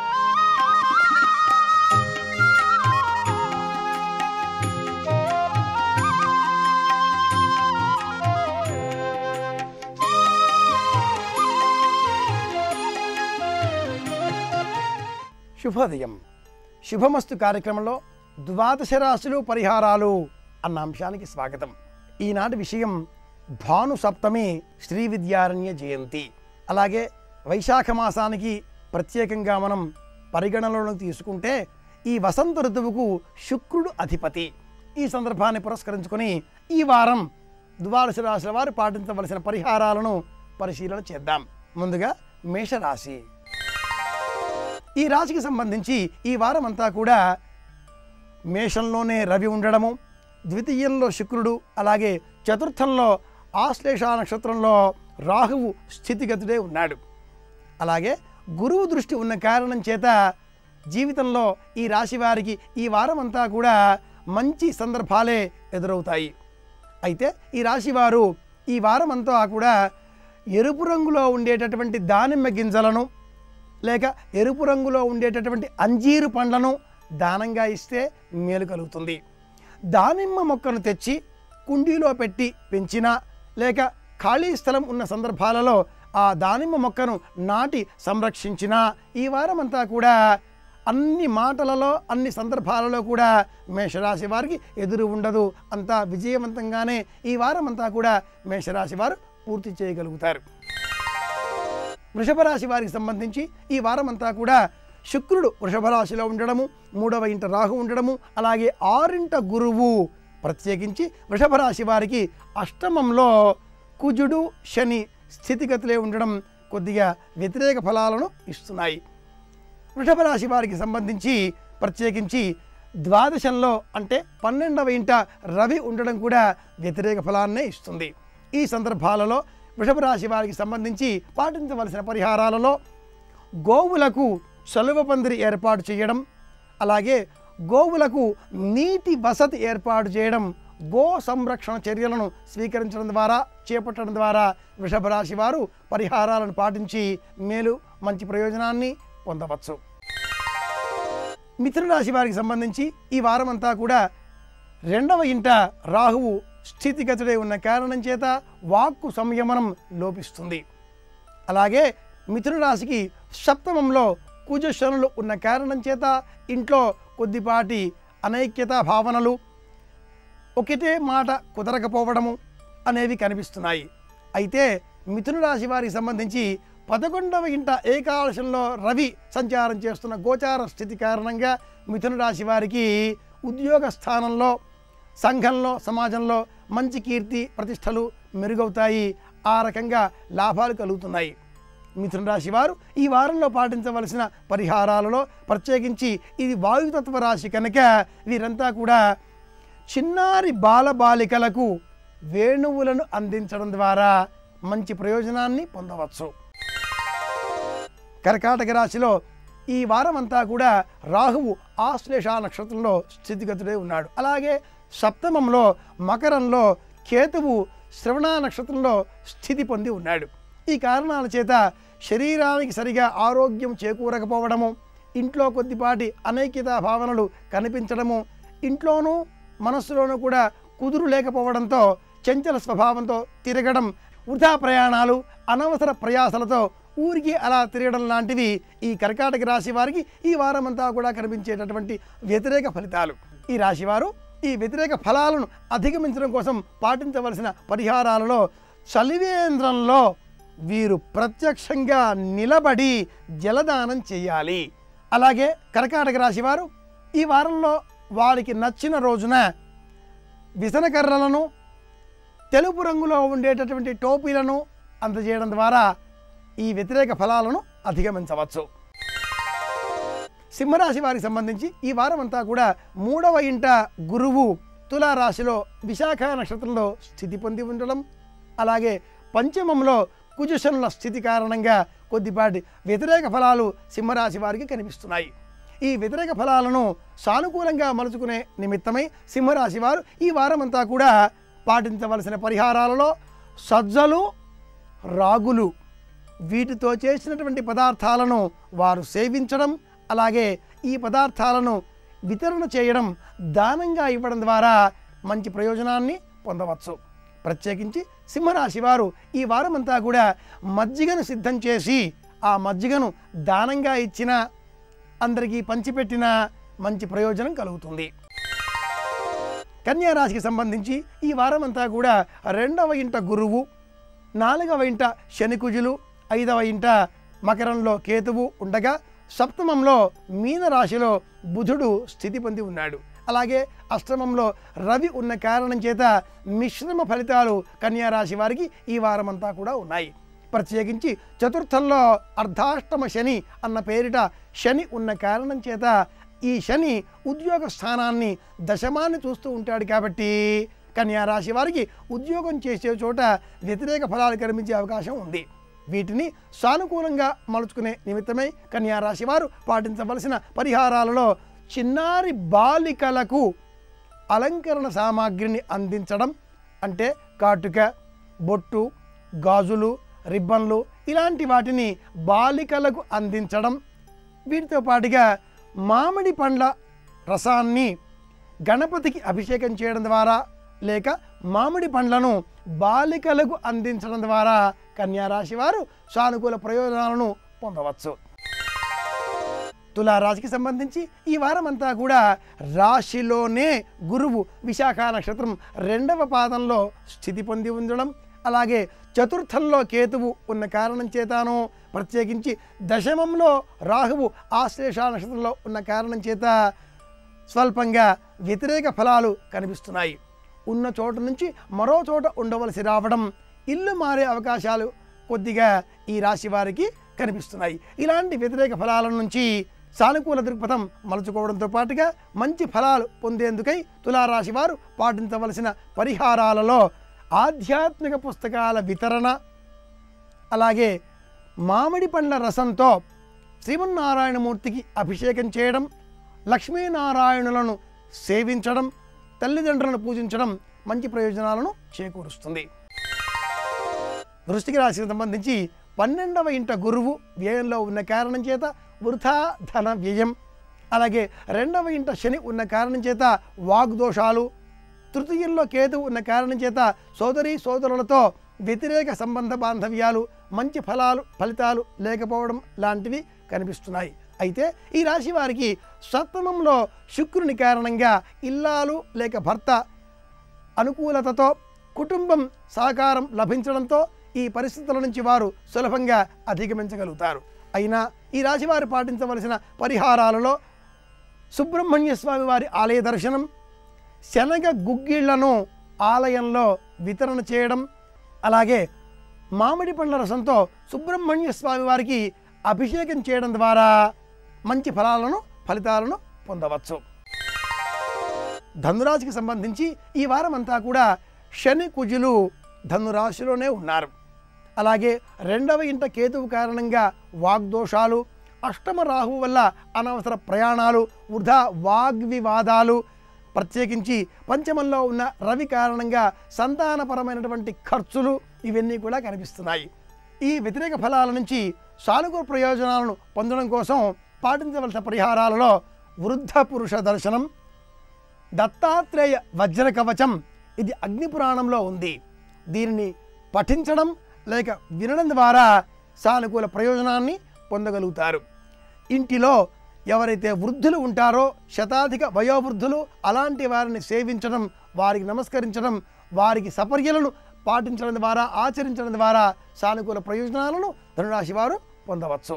శుభోదయం శుభమస్తు కార్యక్రమంలో ద్వాదశ రాశులు పరిహారాలు అన్న అంశానికి స్వాగతం ఈనాటి విషయం భాను సప్తమి శ్రీ విద్యారణ్య జయంతి అలాగే వైశాఖ మాసానికి ప్రత్యేకంగా మనం పరిగణనలోకి తీసుకుంటే ఈ వసంత ఋతువుకు శుక్రుడు అధిపతి ఈ సందర్భాన్ని పురస్కరించుకొని ఈ వారం ద్వాదశ రాశుల వారు పాటించవలసిన పరిహారాలను పరిశీలన చేద్దాం ముందుగా మేషరాశి ఈ రాశికి సంబంధించి ఈ వారం అంతా కూడా మేషంలోనే రవి ఉండడము ద్వితీయంలో శుక్రుడు అలాగే చతుర్థంలో ఆశ్లేష నక్షత్రంలో రాహువు స్థితిగతుడే ఉన్నాడు అలాగే గురువు దృష్టి ఉన్న కారణం చేత జీవితంలో ఈ రాశి వారికి ఈ వారం అంతా కూడా మంచి సందర్భాలే ఎదురవుతాయి అయితే ఈ రాశి వారు ఈ వారం అంతా కూడా ఎరుపు రంగులో ఉండేటటువంటి దానిమ్మ గింజలను లేక ఎరుపు రంగులో ఉండేటటువంటి అంజీరు పండ్లను దానంగా ఇస్తే మేలు కలుగుతుంది దానిమ్మ మొక్కను తెచ్చి కుండీలో పెట్టి పెంచినా లేక ఖాళీ స్థలం ఉన్న సందర్భాలలో ఆ దానిమ్మ మొక్కను నాటి సంరక్షించినా ఈ వారం అంతా కూడా అన్ని మాటలలో అన్ని సందర్భాలలో కూడా మేషరాశి వారికి ఎదురు ఉండదు అంతా విజయవంతంగానే ఈ వారం అంతా కూడా మేషరాశి వారు పూర్తి చేయగలుగుతారు వృషభ రాశి వారికి సంబంధించి ఈ వారం అంతా కూడా శుక్రుడు వృషభ రాశిలో ఉండడము మూడవ ఇంట రాహు ఉండడము అలాగే ఆరింట గురువు ప్రత్యేకించి వృషభ రాశి వారికి అష్టమంలో కుజుడు శని స్థితిగతులే ఉండడం కొద్దిగా వ్యతిరేక ఫలాలను ఇస్తున్నాయి వృషభ రాశి వారికి సంబంధించి ప్రత్యేకించి ద్వాదశంలో అంటే పన్నెండవ ఇంట రవి ఉండడం కూడా వ్యతిరేక ఫలాన్నే ఇస్తుంది ఈ సందర్భాలలో వృషభ రాశి వారికి సంబంధించి పాటించవలసిన పరిహారాలలో గోవులకు సలువ పందిరి ఏర్పాటు చేయడం అలాగే గోవులకు నీటి వసతి ఏర్పాటు చేయడం గో సంరక్షణ చర్యలను స్వీకరించడం ద్వారా చేపట్టడం ద్వారా వృషభ రాశి వారు పరిహారాలను పాటించి మేలు మంచి ప్రయోజనాన్ని పొందవచ్చు మిథున రాశి వారికి సంబంధించి ఈ వారం అంతా కూడా రెండవ ఇంట రాహువు స్థితిగతుడై ఉన్న కారణం చేత వాక్కు సంయమనం లోపిస్తుంది అలాగే మిథున రాశికి సప్తమంలో కుజశనులు ఉన్న కారణం చేత ఇంట్లో కొద్దిపాటి అనైక్యత భావనలు ఒకటే మాట కుదరకపోవడము అనేవి కనిపిస్తున్నాయి అయితే మిథున రాశి వారికి సంబంధించి పదకొండవ ఇంట ఏకాదశంలో రవి సంచారం చేస్తున్న గోచార స్థితి కారణంగా మిథున రాశి వారికి ఉద్యోగ స్థానంలో సంఘంలో సమాజంలో మంచి కీర్తి ప్రతిష్టలు మెరుగవుతాయి ఆ రకంగా లాభాలు కలుగుతున్నాయి మిథున రాశి వారు ఈ వారంలో పాటించవలసిన పరిహారాలలో ప్రత్యేకించి ఇది వాయుతత్వ రాశి కనుక వీరంతా కూడా చిన్నారి బాలబాలికలకు వేణువులను అందించడం ద్వారా మంచి ప్రయోజనాన్ని పొందవచ్చు కర్కాటక రాశిలో ఈ వారం అంతా కూడా రాహువు ఆశ్లేష నక్షత్రంలో స్థితిగతుడై ఉన్నాడు అలాగే సప్తమంలో మకరంలో కేతువు శ్రవణ నక్షత్రంలో స్థితి పొంది ఉన్నాడు ఈ కారణాల చేత శరీరానికి సరిగా ఆరోగ్యం చేకూరకపోవడము ఇంట్లో కొద్దిపాటి అనైక్యతా భావనలు కనిపించడము ఇంట్లోనూ మనస్సులోనూ కూడా కుదురు లేకపోవడంతో చంచల స్వభావంతో తిరగడం వృధా ప్రయాణాలు అనవసర ప్రయాసలతో ఊరికి అలా తిరగడం లాంటివి ఈ కర్కాటక రాశి వారికి ఈ వారం అంతా కూడా కనిపించేటటువంటి వ్యతిరేక ఫలితాలు ఈ రాశివారు ఈ వ్యతిరేక ఫలాలను అధిగమించడం కోసం పాటించవలసిన పరిహారాలలో చలివేంద్రంలో వీరు ప్రత్యక్షంగా నిలబడి జలదానం చేయాలి అలాగే కర్కాటక రాశి వారు ఈ వారంలో వారికి నచ్చిన రోజున విసనకర్రలను తెలుపు రంగులో ఉండేటటువంటి టోపీలను అందజేయడం ద్వారా ఈ వ్యతిరేక ఫలాలను అధిగమించవచ్చు సింహరాశి వారికి సంబంధించి ఈ వారం అంతా కూడా మూడవ ఇంట గురువు తులారాశిలో విశాఖ నక్షత్రంలో స్థితి పొంది ఉండడం అలాగే పంచమంలో కుజశనుల స్థితి కారణంగా కొద్దిపాటి వ్యతిరేక ఫలాలు సింహరాశి వారికి కనిపిస్తున్నాయి ఈ వ్యతిరేక ఫలాలను సానుకూలంగా మలుచుకునే నిమిత్తమై సింహరాశి వారు ఈ వారం అంతా కూడా పాటించవలసిన పరిహారాలలో సజ్జలు రాగులు వీటితో చేసినటువంటి పదార్థాలను వారు సేవించడం అలాగే ఈ పదార్థాలను వితరణ చేయడం దానంగా ఇవ్వడం ద్వారా మంచి ప్రయోజనాన్ని పొందవచ్చు ప్రత్యేకించి సింహరాశి వారు ఈ వారం అంతా కూడా మజ్జిగను సిద్ధం చేసి ఆ మజ్జిగను దానంగా ఇచ్చిన అందరికీ పంచిపెట్టిన మంచి ప్రయోజనం కలుగుతుంది కన్యా రాశికి సంబంధించి ఈ వారం అంతా కూడా రెండవ ఇంట గురువు నాలుగవ ఇంట శనికుజులు ఐదవ ఇంట మకరంలో కేతువు ఉండగా సప్తమంలో మీన రాశిలో బుధుడు స్థితి పొంది ఉన్నాడు అలాగే అష్టమంలో రవి ఉన్న కారణం చేత మిశ్రమ ఫలితాలు కన్యా రాశి వారికి ఈ వారం అంతా కూడా ఉన్నాయి ప్రత్యేకించి చతుర్థంలో అర్ధాష్టమ శని అన్న పేరిట శని ఉన్న కారణం చేత ఈ శని ఉద్యోగ స్థానాన్ని దశమాన్ని చూస్తూ ఉంటాడు కాబట్టి కన్యా రాశి వారికి ఉద్యోగం చేసే చోట వ్యతిరేక ఫలాలు కనిపించే అవకాశం ఉంది వీటిని సానుకూలంగా మలుచుకునే నిమిత్తమై కన్యా రాశి వారు పాటించవలసిన పరిహారాలలో చిన్నారి బాలికలకు అలంకరణ సామాగ్రిని అందించడం అంటే కాటుక బొట్టు గాజులు రిబ్బన్లు ఇలాంటి వాటిని బాలికలకు అందించడం వీటితో పాటుగా మామిడి పండ్ల రసాన్ని గణపతికి అభిషేకం చేయడం ద్వారా లేక మామిడి పండ్లను బాలికలకు అందించడం ద్వారా కన్యారాశి వారు సానుకూల ప్రయోజనాలను పొందవచ్చు తులారాశికి సంబంధించి ఈ వారం అంతా కూడా రాశిలోనే గురువు విశాఖ నక్షత్రం రెండవ పాదంలో స్థితి పొంది ఉండడం అలాగే చతుర్థంలో కేతువు ఉన్న కారణం చేతాను ప్రత్యేకించి దశమంలో రాహువు ఆశ్లేష నక్షత్రంలో ఉన్న కారణం చేత స్వల్పంగా వ్యతిరేక ఫలాలు కనిపిస్తున్నాయి ఉన్న చోట నుంచి మరో చోట ఉండవలసి రావడం ఇల్లు మారే అవకాశాలు కొద్దిగా ఈ రాశి వారికి కనిపిస్తున్నాయి ఇలాంటి వ్యతిరేక ఫలాల నుంచి సానుకూల దృక్పథం మలుచుకోవడంతో పాటుగా మంచి ఫలాలు పొందేందుకై తులారాశి వారు పాటించవలసిన పరిహారాలలో ఆధ్యాత్మిక పుస్తకాల వితరణ అలాగే మామిడి పండ్ల రసంతో శ్రీమన్నారాయణమూర్తికి అభిషేకం చేయడం లక్ష్మీనారాయణులను సేవించడం తల్లిదండ్రులను పూజించడం మంచి ప్రయోజనాలను చేకూరుస్తుంది వృష్టికి రాశికి సంబంధించి పన్నెండవ ఇంట గురువు వ్యయంలో ఉన్న కారణం చేత వృథా ధన వ్యయం అలాగే రెండవ ఇంట శని ఉన్న కారణం చేత వాగ్దోషాలు తృతీయంలో కేతు ఉన్న కారణం చేత సోదరి సోదరులతో వ్యతిరేక సంబంధ బాంధవ్యాలు మంచి ఫలాలు ఫలితాలు లేకపోవడం లాంటివి కనిపిస్తున్నాయి అయితే ఈ రాశి వారికి సప్తమంలో శుక్రుని కారణంగా ఇల్లాలు లేక భర్త అనుకూలతతో కుటుంబం సహకారం లభించడంతో ఈ పరిస్థితుల నుంచి వారు సులభంగా అధిగమించగలుగుతారు అయినా ఈ రాశివారు పాటించవలసిన పరిహారాలలో సుబ్రహ్మణ్య స్వామి వారి ఆలయ దర్శనం శనగ గుగ్గిళ్లను ఆలయంలో వితరణ చేయడం అలాగే మామిడి పండ్ల రసంతో సుబ్రహ్మణ్య స్వామి వారికి అభిషేకం చేయడం ద్వారా మంచి ఫలాలను ఫలితాలను పొందవచ్చు ధనురాశికి సంబంధించి ఈ వారం అంతా కూడా శని కుజులు ధనురాశిలోనే ఉన్నారు అలాగే రెండవ ఇంట కేతువు కారణంగా వాగ్దోషాలు అష్టమ రాహువు వల్ల అనవసర ప్రయాణాలు వృధా వాగ్వివాదాలు ప్రత్యేకించి పంచమంలో ఉన్న రవి కారణంగా సంతానపరమైనటువంటి ఖర్చులు ఇవన్నీ కూడా కనిపిస్తున్నాయి ఈ వ్యతిరేక ఫలాల నుంచి సానుకూల ప్రయోజనాలను పొందడం కోసం పాటించవలసిన పరిహారాలలో వృద్ధ పురుష దర్శనం దత్తాత్రేయ వజ్ర కవచం ఇది అగ్ని పురాణంలో ఉంది దీనిని పఠించడం లేక వినడం ద్వారా సానుకూల ప్రయోజనాన్ని పొందగలుగుతారు ఇంటిలో ఎవరైతే వృద్ధులు ఉంటారో శతాధిక వయోవృద్ధులు అలాంటి వారిని సేవించడం వారికి నమస్కరించడం వారికి సపర్యలను పాటించడం ద్వారా ఆచరించడం ద్వారా సానుకూల ప్రయోజనాలను ధనురాశి వారు పొందవచ్చు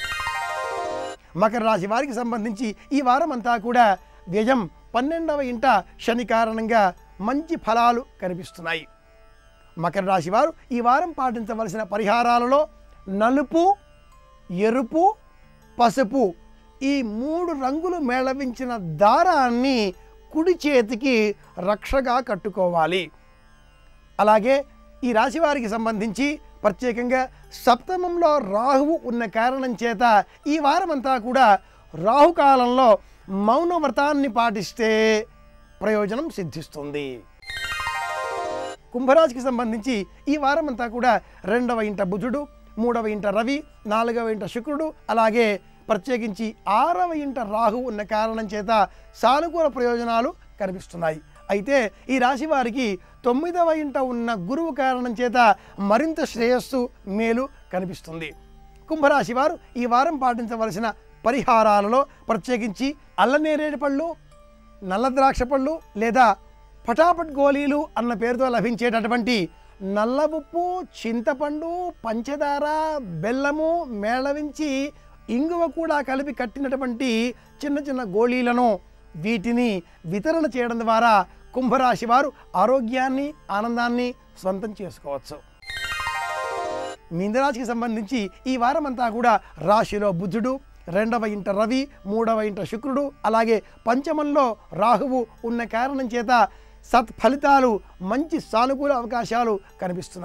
మకర రాశి వారికి సంబంధించి ఈ వారం అంతా కూడా వ్యయం పన్నెండవ ఇంట శని కారణంగా మంచి ఫలాలు కనిపిస్తున్నాయి మకర రాశి వారు ఈ వారం పాటించవలసిన పరిహారాలలో నలుపు ఎరుపు పసుపు ఈ మూడు రంగులు మేళవించిన దారాన్ని కుడి చేతికి రక్షగా కట్టుకోవాలి అలాగే ఈ రాశి వారికి సంబంధించి ప్రత్యేకంగా సప్తమంలో రాహువు ఉన్న కారణం చేత ఈ వారమంతా కూడా రాహుకాలంలో మౌన వ్రతాన్ని పాటిస్తే ప్రయోజనం సిద్ధిస్తుంది కుంభరాశికి సంబంధించి ఈ వారం అంతా కూడా రెండవ ఇంట బుధుడు మూడవ ఇంట రవి నాలుగవ ఇంట శుక్రుడు అలాగే ప్రత్యేకించి ఆరవ ఇంట రాహు ఉన్న కారణం చేత సానుకూల ప్రయోజనాలు కనిపిస్తున్నాయి అయితే ఈ రాశి వారికి తొమ్మిదవ ఇంట ఉన్న గురువు కారణం చేత మరింత శ్రేయస్సు మేలు కనిపిస్తుంది కుంభరాశి వారు ఈ వారం పాటించవలసిన పరిహారాలలో ప్రత్యేకించి అల్లనేరేడు పళ్ళు నల్ల ద్రాక్ష పళ్ళు లేదా పటాపట్ గోళీలు అన్న పేరుతో లభించేటటువంటి నల్ల ఉప్పు చింతపండు పంచదార బెల్లము మేళవించి ఇంగువ కూడా కలిపి కట్టినటువంటి చిన్న చిన్న గోళీలను వీటిని వితరణ చేయడం ద్వారా కుంభరాశి వారు ఆరోగ్యాన్ని ఆనందాన్ని స్వంతం చేసుకోవచ్చు మీనరాశికి సంబంధించి ఈ వారం అంతా కూడా రాశిలో బుధుడు రెండవ ఇంట రవి మూడవ ఇంట శుక్రుడు అలాగే పంచమంలో రాహువు ఉన్న కారణం చేత సత్ఫలితాలు మంచి సానుకూల అవకాశాలు కనిపిస్తున్నాయి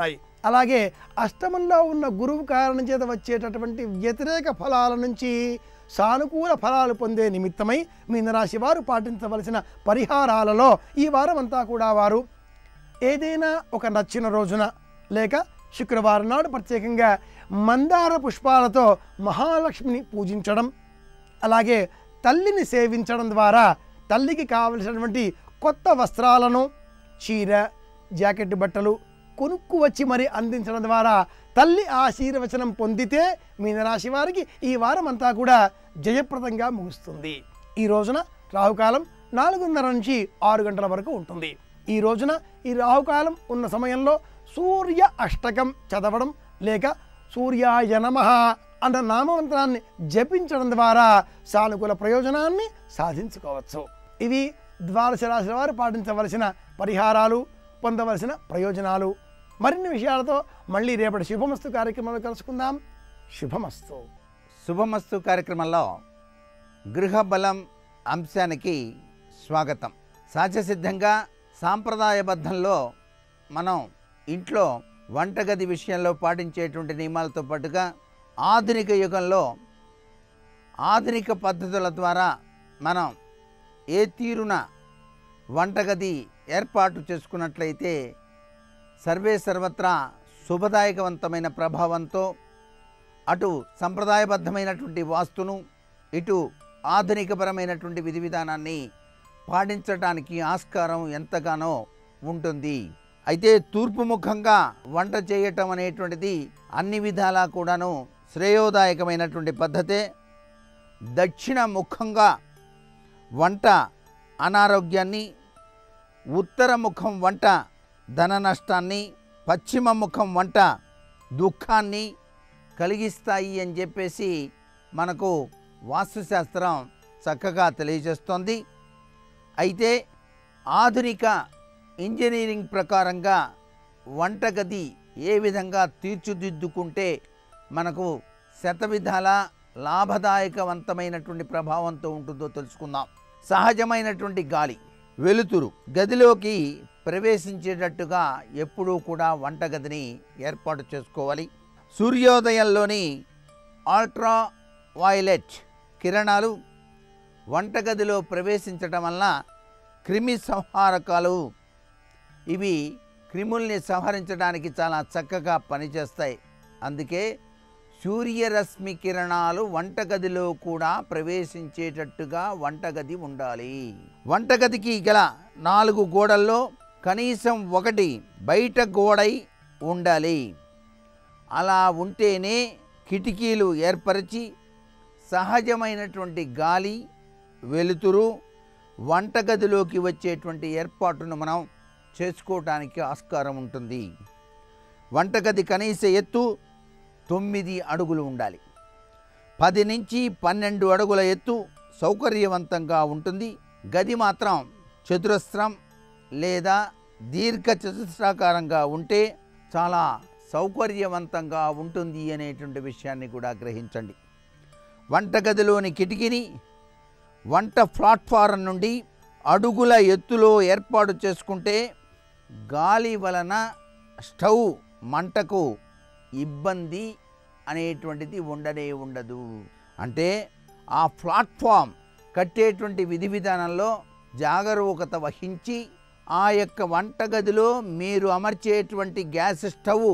అలాగే అష్టమంలో ఉన్న గురువు కారణం చేత వచ్చేటటువంటి వ్యతిరేక ఫలాల నుంచి సానుకూల ఫలాలు పొందే నిమిత్తమై మీనరాశి వారు పాటించవలసిన పరిహారాలలో ఈ వారం అంతా కూడా వారు ఏదైనా ఒక నచ్చిన రోజున లేక శుక్రవారం నాడు ప్రత్యేకంగా మందార పుష్పాలతో మహాలక్ష్మిని పూజించడం అలాగే తల్లిని సేవించడం ద్వారా తల్లికి కావలసినటువంటి కొత్త వస్త్రాలను చీర జాకెట్ బట్టలు కొనుక్కు వచ్చి మరి అందించడం ద్వారా తల్లి ఆశీర్వచనం పొందితే మీనరాశి వారికి ఈ వారం అంతా కూడా జయప్రదంగా ముగుస్తుంది ఈ రోజున రాహుకాలం నాలుగున్నర నుంచి ఆరు గంటల వరకు ఉంటుంది ఈ రోజున ఈ రాహుకాలం ఉన్న సమయంలో సూర్య అష్టకం చదవడం లేక సూర్యాయ నమః అన్న నామమంత్రాన్ని జపించడం ద్వారా సానుకూల ప్రయోజనాన్ని సాధించుకోవచ్చు ఇవి ద్వాదశ రాశుల వారు పాటించవలసిన పరిహారాలు పొందవలసిన ప్రయోజనాలు మరిన్ని విషయాలతో మళ్ళీ రేపటి శుభమస్తు కార్యక్రమంలో కలుసుకుందాం శుభమస్తు శుభమస్తు కార్యక్రమంలో గృహ బలం అంశానికి స్వాగతం సహజసిద్ధంగా సాంప్రదాయబద్ధంలో మనం ఇంట్లో వంటగది విషయంలో పాటించేటువంటి నియమాలతో పాటుగా ఆధునిక యుగంలో ఆధునిక పద్ధతుల ద్వారా మనం ఏ తీరున వంటగది ఏర్పాటు చేసుకున్నట్లయితే సర్వే సర్వత్రా శుభదాయకవంతమైన ప్రభావంతో అటు సంప్రదాయబద్ధమైనటువంటి వాస్తును ఇటు ఆధునికపరమైనటువంటి విధి విధానాన్ని పాటించడానికి ఆస్కారం ఎంతగానో ఉంటుంది అయితే తూర్పు ముఖంగా వంట చేయటం అనేటువంటిది అన్ని విధాలా కూడాను శ్రేయోదాయకమైనటువంటి పద్ధతే దక్షిణ ముఖంగా వంట అనారోగ్యాన్ని ఉత్తర ముఖం వంట ధన నష్టాన్ని పశ్చిమ ముఖం వంట దుఃఖాన్ని కలిగిస్తాయి అని చెప్పేసి మనకు వాస్తుశాస్త్రం చక్కగా తెలియజేస్తోంది అయితే ఆధునిక ఇంజనీరింగ్ ప్రకారంగా వంటగది ఏ విధంగా తీర్చిదిద్దుకుంటే మనకు శతవిధాల లాభదాయకవంతమైనటువంటి ప్రభావంతో ఉంటుందో తెలుసుకుందాం సహజమైనటువంటి గాలి వెలుతురు గదిలోకి ప్రవేశించేటట్టుగా ఎప్పుడూ కూడా వంటగదిని ఏర్పాటు చేసుకోవాలి సూర్యోదయంలోని అల్ట్రా వైలెట్ కిరణాలు వంటగదిలో ప్రవేశించటం వలన క్రిమి సంహారకాలు ఇవి క్రిముల్ని సంహరించడానికి చాలా చక్కగా పనిచేస్తాయి అందుకే సూర్యరశ్మి కిరణాలు వంటగదిలో కూడా ప్రవేశించేటట్టుగా వంటగది ఉండాలి వంటగదికి గల నాలుగు గోడల్లో కనీసం ఒకటి బయట గోడై ఉండాలి అలా ఉంటేనే కిటికీలు ఏర్పరిచి సహజమైనటువంటి గాలి వెలుతురు వంటగదిలోకి వచ్చేటువంటి ఏర్పాటును మనం చేసుకోవటానికి ఆస్కారం ఉంటుంది వంటగది కనీస ఎత్తు తొమ్మిది అడుగులు ఉండాలి పది నుంచి పన్నెండు అడుగుల ఎత్తు సౌకర్యవంతంగా ఉంటుంది గది మాత్రం చతురస్రం లేదా దీర్ఘ చతుస్రాకారంగా ఉంటే చాలా సౌకర్యవంతంగా ఉంటుంది అనేటువంటి విషయాన్ని కూడా గ్రహించండి వంటగదిలోని కిటికీని వంట ప్లాట్ఫారం నుండి అడుగుల ఎత్తులో ఏర్పాటు చేసుకుంటే గాలి వలన స్టవ్ మంటకు ఇబ్బంది అనేటువంటిది ఉండనే ఉండదు అంటే ఆ ప్లాట్ఫామ్ కట్టేటువంటి విధి విధానంలో జాగరూకత వహించి ఆ యొక్క వంటగదిలో మీరు అమర్చేటువంటి గ్యాస్ స్టవ్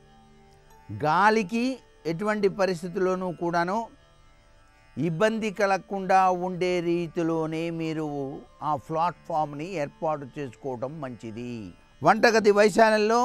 గాలికి ఎటువంటి పరిస్థితుల్లోనూ కూడాను ఇబ్బంది కలగకుండా ఉండే రీతిలోనే మీరు ఆ ప్లాట్ఫామ్ని ఏర్పాటు చేసుకోవడం మంచిది వంటగది వైశాల్యంలో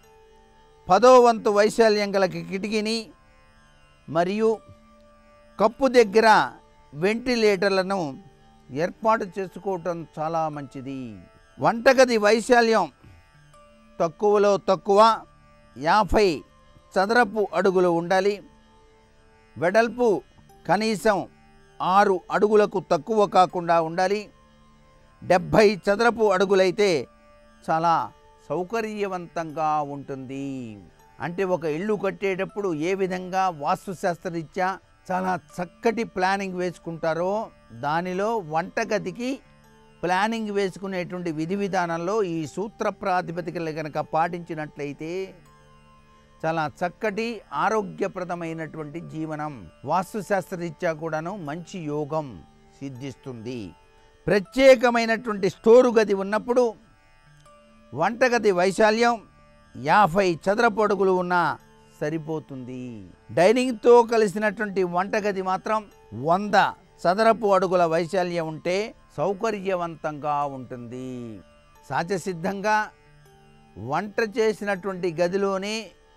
పదో వంతు వైశాల్యం గల కిటికీని మరియు కప్పు దగ్గర వెంటిలేటర్లను ఏర్పాటు చేసుకోవటం చాలా మంచిది వంటగది వైశాల్యం తక్కువలో తక్కువ యాభై చదరపు అడుగులు ఉండాలి వెడల్పు కనీసం ఆరు అడుగులకు తక్కువ కాకుండా ఉండాలి డెబ్భై చదరపు అడుగులైతే చాలా సౌకర్యవంతంగా ఉంటుంది అంటే ఒక ఇల్లు కట్టేటప్పుడు ఏ విధంగా వాస్తుశాస్త్రరీత్యా చాలా చక్కటి ప్లానింగ్ వేసుకుంటారో దానిలో వంటగదికి ప్లానింగ్ వేసుకునేటువంటి విధి విధానంలో ఈ సూత్ర ప్రాతిపదికలు కనుక పాటించినట్లయితే చాలా చక్కటి ఆరోగ్యప్రదమైనటువంటి జీవనం వాస్తుశాస్త్రరీత్యా కూడాను మంచి యోగం సిద్ధిస్తుంది ప్రత్యేకమైనటువంటి స్టోరు గది ఉన్నప్పుడు వంటగది వైశాల్యం యాభై చదరపు అడుగులు ఉన్నా సరిపోతుంది డైనింగ్తో కలిసినటువంటి వంటగది మాత్రం వంద చదరపు అడుగుల వైశాల్యం ఉంటే సౌకర్యవంతంగా ఉంటుంది సహజసిద్ధంగా వంట చేసినటువంటి గదిలోనే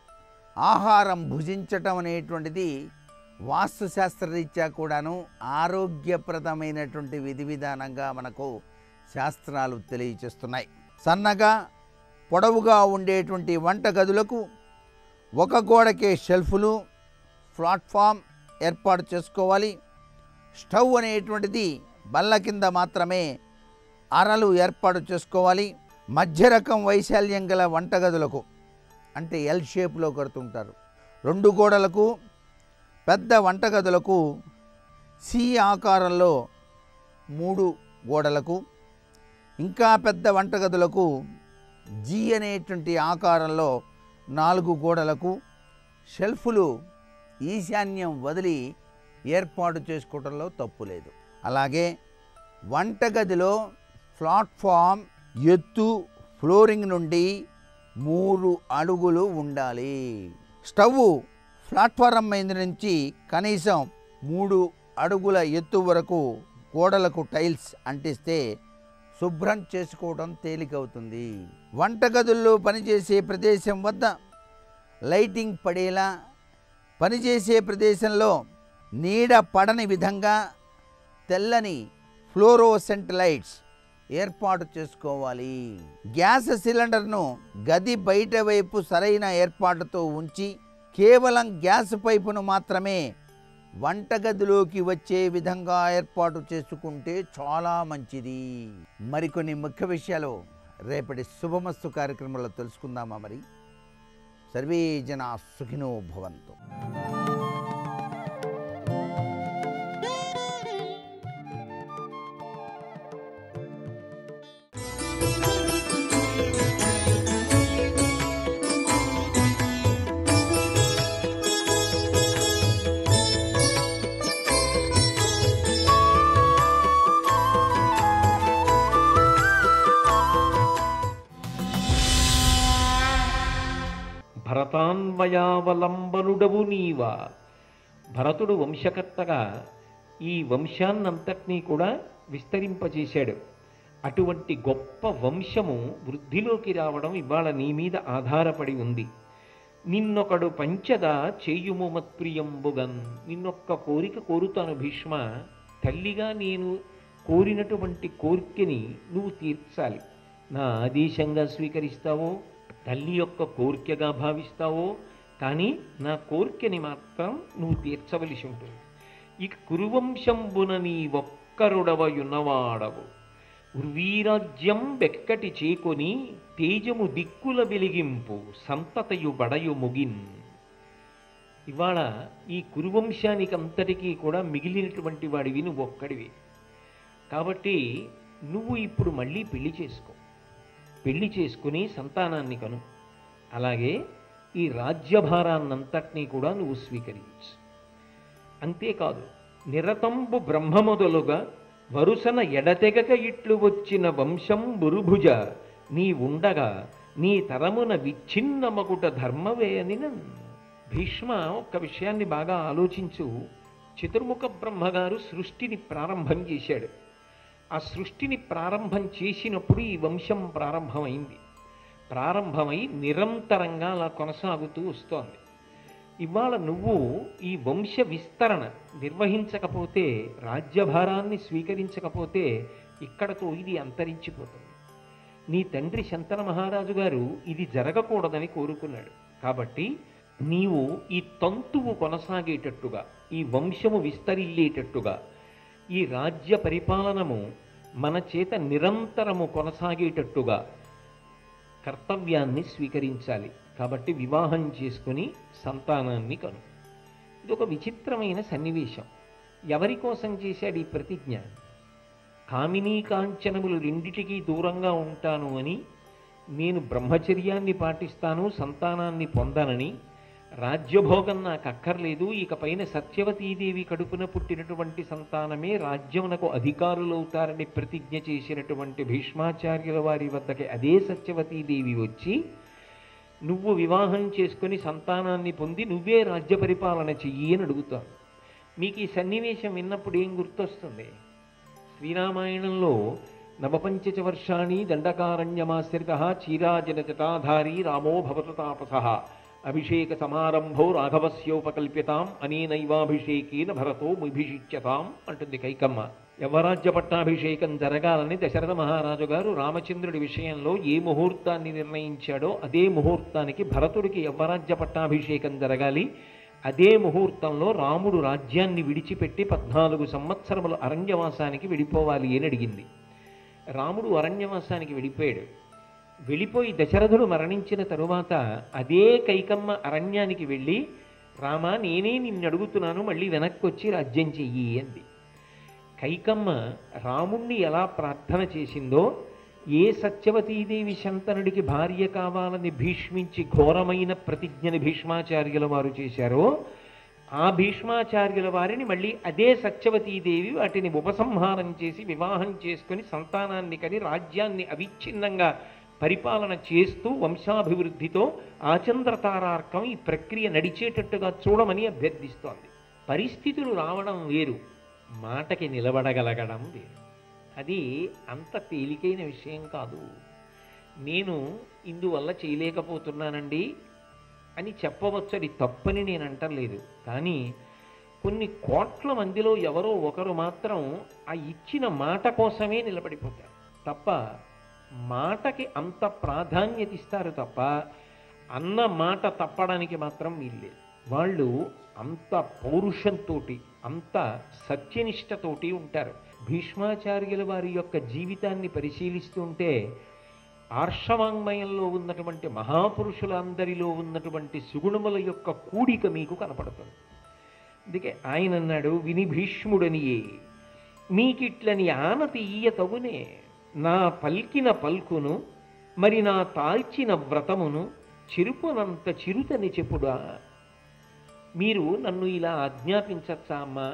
ఆహారం భుజించటం అనేటువంటిది వాస్తుశాస్త్రరీత్యా కూడాను ఆరోగ్యప్రదమైనటువంటి విధి విధానంగా మనకు శాస్త్రాలు తెలియచేస్తున్నాయి సన్నగా పొడవుగా ఉండేటువంటి వంట గదులకు ఒక గోడకే షెల్ఫ్లు ప్లాట్ఫామ్ ఏర్పాటు చేసుకోవాలి స్టవ్ అనేటువంటిది బల్ల కింద మాత్రమే అరలు ఏర్పాటు చేసుకోవాలి మధ్య రకం వైశాల్యం గల వంటగదులకు అంటే ఎల్ షేప్లో కడుతుంటారు రెండు గోడలకు పెద్ద వంటగదులకు సి ఆకారంలో మూడు గోడలకు ఇంకా పెద్ద వంటగదులకు జీ అనేటువంటి ఆకారంలో నాలుగు గోడలకు షెల్ఫ్లు ఈశాన్యం వదిలి ఏర్పాటు చేసుకోవడంలో తప్పు లేదు అలాగే వంటగదిలో ప్లాట్ఫామ్ ఎత్తు ఫ్లోరింగ్ నుండి మూడు అడుగులు ఉండాలి స్టవ్ ప్లాట్ఫారం మీద నుంచి కనీసం మూడు అడుగుల ఎత్తు వరకు గోడలకు టైల్స్ అంటిస్తే శుభ్రం చేసుకోవడం తేలికవుతుంది వంటగదుల్లో పనిచేసే ప్రదేశం వద్ద లైటింగ్ పడేలా పనిచేసే ప్రదేశంలో నీడ పడని విధంగా తెల్లని ఫ్లోరోసెంట్ లైట్స్ ఏర్పాటు చేసుకోవాలి గ్యాస్ సిలిండర్ను గది బయట వైపు సరైన ఏర్పాటుతో ఉంచి కేవలం గ్యాస్ పైపును మాత్రమే వంటగదిలోకి వచ్చే విధంగా ఏర్పాటు చేసుకుంటే చాలా మంచిది మరికొన్ని ముఖ్య విషయాలు రేపటి శుభమస్తు కార్యక్రమంలో తెలుసుకుందామా మరి సర్వే జనా సుఖినో భవంతు భరతాన్వయావలంబనుడవు నీవా భరతుడు వంశకర్తగా ఈ వంశాన్నంతటినీ కూడా విస్తరింపజేశాడు అటువంటి గొప్ప వంశము వృద్ధిలోకి రావడం ఇవాళ నీ మీద ఆధారపడి ఉంది నిన్నొకడు పంచద చేయుము మత్ప్రియంబుగన్ నిన్నొక్క కోరిక కోరుతాను భీష్మ తల్లిగా నేను కోరినటువంటి కోరికని నువ్వు తీర్చాలి నా ఆదేశంగా స్వీకరిస్తావో తల్లి యొక్క కోరికగా భావిస్తావో కానీ నా కోరికని మాత్రం నువ్వు తీర్చవలసి ఉంటుంది ఇక కురువంశంబున నీ ఒక్కరుడవయున్నవాడవు ఉర్వీరాజ్యం బెక్కటి చేకొని తేజము దిక్కుల వెలిగింపు సంతతయు బడయు ముగిన్ ఇవాళ ఈ కురువంశానికి అంతటికీ కూడా మిగిలినటువంటి వాడివి నువ్వు ఒక్కడివి కాబట్టి నువ్వు ఇప్పుడు మళ్ళీ పెళ్లి చేసుకో పెళ్లి చేసుకుని సంతానాన్ని కను అలాగే ఈ రాజ్యభారాన్నంతటినీ కూడా నువ్వు స్వీకరించు అంతేకాదు నిరతంబు బ్రహ్మమొదలుగా వరుసన ఎడతెగక ఇట్లు వచ్చిన వంశం బురుభుజ నీ ఉండగా నీ తరమున విచ్ఛిన్నమగుట ధర్మవేయని భీష్మ ఒక్క విషయాన్ని బాగా ఆలోచించు చతుర్ముఖ బ్రహ్మగారు సృష్టిని ప్రారంభం చేశాడు ఆ సృష్టిని ప్రారంభం చేసినప్పుడు ఈ వంశం ప్రారంభమైంది ప్రారంభమై నిరంతరంగా అలా కొనసాగుతూ వస్తోంది ఇవాళ నువ్వు ఈ వంశ విస్తరణ నిర్వహించకపోతే రాజ్యభారాన్ని స్వీకరించకపోతే ఇక్కడతో ఇది అంతరించిపోతుంది నీ తండ్రి శంతన మహారాజు గారు ఇది జరగకూడదని కోరుకున్నాడు కాబట్టి నీవు ఈ తంతువు కొనసాగేటట్టుగా ఈ వంశము విస్తరిల్లేటట్టుగా ఈ రాజ్య పరిపాలనము మన చేత నిరంతరము కొనసాగేటట్టుగా కర్తవ్యాన్ని స్వీకరించాలి కాబట్టి వివాహం చేసుకుని సంతానాన్ని కను ఇది ఒక విచిత్రమైన సన్నివేశం ఎవరి కోసం చేశాడు ఈ ప్రతిజ్ఞ కామినీ కాంచనములు రెండిటికీ దూరంగా ఉంటాను అని నేను బ్రహ్మచర్యాన్ని పాటిస్తాను సంతానాన్ని పొందనని రాజ్యభోగం నాకు అక్కర్లేదు ఇక పైన సత్యవతీదేవి కడుపున పుట్టినటువంటి సంతానమే రాజ్యమునకు అధికారులవుతారని ప్రతిజ్ఞ చేసినటువంటి భీష్మాచార్యుల వారి వద్దకి అదే సత్యవతీదేవి వచ్చి నువ్వు వివాహం చేసుకుని సంతానాన్ని పొంది నువ్వే రాజ్య పరిపాలన చెయ్యి అని అడుగుతాను మీకు ఈ సన్నివేశం విన్నప్పుడు ఏం గుర్తొస్తుంది శ్రీరామాయణంలో నవపంచచ వర్షాణి దండకారణ్యమాశ్రిత చీరాజన జటాధారీ రామో భవత తాపస అభిషేక సమారంభో రాఘవస్యోపకల్ప్యతాం అనేనైవాభిషేకేన భరతో ముభిషిచ్యతాం అంటుంది కైకమ్మ యవరాజ్య పట్టాభిషేకం జరగాలని దశరథ మహారాజు గారు రామచంద్రుడి విషయంలో ఏ ముహూర్తాన్ని నిర్ణయించాడో అదే ముహూర్తానికి భరతుడికి యవరాజ్య పట్టాభిషేకం జరగాలి అదే ముహూర్తంలో రాముడు రాజ్యాన్ని విడిచిపెట్టి పద్నాలుగు సంవత్సరముల అరణ్యవాసానికి వెళ్ళిపోవాలి అని అడిగింది రాముడు అరణ్యవాసానికి వెళ్ళిపోయాడు వెళ్ళిపోయి దశరథుడు మరణించిన తరువాత అదే కైకమ్మ అరణ్యానికి వెళ్ళి రామా నేనే నిన్ను అడుగుతున్నాను మళ్ళీ వెనక్కి వచ్చి రాజ్యం చెయ్యి అంది కైకమ్మ రాముణ్ణి ఎలా ప్రార్థన చేసిందో ఏ సత్యవతీదేవి శంతనుడికి భార్య కావాలని భీష్మించి ఘోరమైన ప్రతిజ్ఞని భీష్మాచార్యుల వారు చేశారో ఆ భీష్మాచార్యుల వారిని మళ్ళీ అదే సత్యవతీదేవి వాటిని ఉపసంహారం చేసి వివాహం చేసుకుని సంతానాన్ని కని రాజ్యాన్ని అవిచ్ఛిన్నంగా పరిపాలన చేస్తూ వంశాభివృద్ధితో ఆచంద్రతారార్కం ఈ ప్రక్రియ నడిచేటట్టుగా చూడమని అభ్యర్థిస్తోంది పరిస్థితులు రావడం వేరు మాటకి నిలబడగలగడం వేరు అది అంత తేలికైన విషయం కాదు నేను ఇందువల్ల చేయలేకపోతున్నానండి అని చెప్పవచ్చు అది తప్పని నేను అంటలేదు కానీ కొన్ని కోట్ల మందిలో ఎవరో ఒకరు మాత్రం ఆ ఇచ్చిన మాట కోసమే నిలబడిపోతారు తప్ప మాటకి అంత ప్రాధాన్యత ఇస్తారు తప్ప అన్న మాట తప్పడానికి మాత్రం వీల్లేదు వాళ్ళు అంత పౌరుషంతో అంత సత్యనిష్టతోటి ఉంటారు భీష్మాచార్యుల వారి యొక్క జీవితాన్ని పరిశీలిస్తుంటే ఆర్షవాంగ్మయంలో ఉన్నటువంటి మహాపురుషులందరిలో ఉన్నటువంటి సుగుణముల యొక్క కూడిక మీకు కనపడుతుంది అందుకే ఆయన అన్నాడు విని భీష్ముడనియే మీకిట్లని ఆనతి ఈయ తగునే నా పల్కిన పల్కును మరి నా తాల్చిన వ్రతమును చిరుపునంత చిరుతని చెప్పుడా మీరు నన్ను ఇలా ఆజ్ఞాపించచ్చా అమ్మా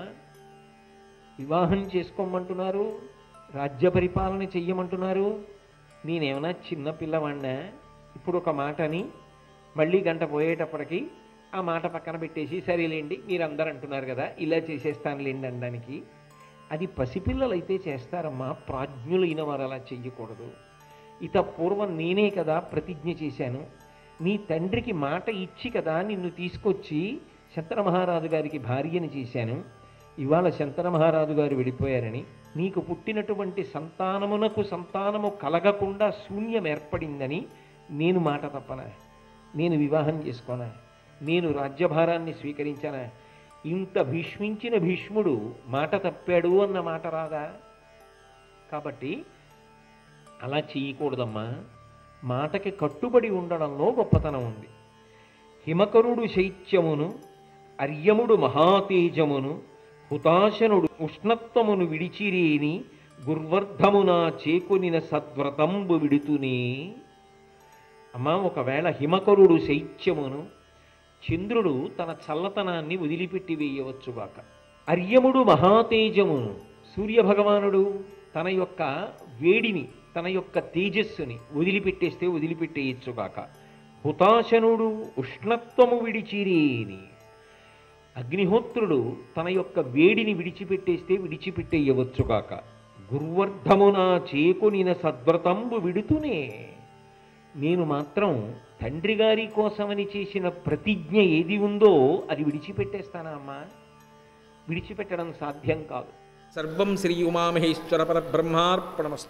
వివాహం చేసుకోమంటున్నారు రాజ్య పరిపాలన చెయ్యమంటున్నారు నేనేమైనా చిన్న పిల్లవాడినా ఇప్పుడు ఒక మాటని మళ్ళీ గంట పోయేటప్పటికి ఆ మాట పక్కన పెట్టేసి సరేలేండి మీరు అందరు అంటున్నారు కదా ఇలా చేసేస్తానులేండి అనడానికి అది పసిపిల్లలైతే చేస్తారమ్మా ప్రాజ్ఞులైన వారు అలా చెయ్యకూడదు ఇత పూర్వం నేనే కదా ప్రతిజ్ఞ చేశాను నీ తండ్రికి మాట ఇచ్చి కదా నిన్ను తీసుకొచ్చి శంతన మహారాజు గారికి భార్యని చేశాను ఇవాళ శంతన మహారాజు గారు వెళ్ళిపోయారని నీకు పుట్టినటువంటి సంతానమునకు సంతానము కలగకుండా శూన్యం ఏర్పడిందని నేను మాట తప్పనా నేను వివాహం చేసుకోనా నేను రాజ్యభారాన్ని స్వీకరించానా ఇంత భీష్మించిన భీష్ముడు మాట తప్పాడు అన్న మాట రాదా కాబట్టి అలా చేయకూడదమ్మా మాటకి కట్టుబడి ఉండడంలో గొప్పతనం ఉంది హిమకరుడు శైత్యమును అర్యముడు మహాతేజమును హుతాశనుడు ఉష్ణత్వమును విడిచిరేని గుర్వర్ధమున చేకొనిన సద్వ్రతంబు విడుతునే అమ్మా ఒకవేళ హిమకరుడు శైత్యమును చంద్రుడు తన చల్లతనాన్ని వదిలిపెట్టి వేయవచ్చుగాక అర్యముడు మహాతేజమును సూర్యభగవానుడు తన యొక్క వేడిని తన యొక్క తేజస్సుని వదిలిపెట్టేస్తే వదిలిపెట్టేయచ్చుగాక హుతాశనుడు ఉష్ణత్వము విడిచిరేని అగ్నిహోత్రుడు తన యొక్క వేడిని విడిచిపెట్టేస్తే విడిచిపెట్టేయవచ్చుగాక గుర్వర్ధమున చేకొనిన సద్వ్రతంబు విడుతూనే నేను మాత్రం తండ్రి గారి కోసమని చేసిన ప్రతిజ్ఞ ఏది ఉందో అది విడిచిపెట్టేస్తానా అమ్మా విడిచిపెట్టడం సాధ్యం కాదు సర్వం శ్రీ ఉమామహేశ్వర పరబ్రహ్మార్పణమస్తు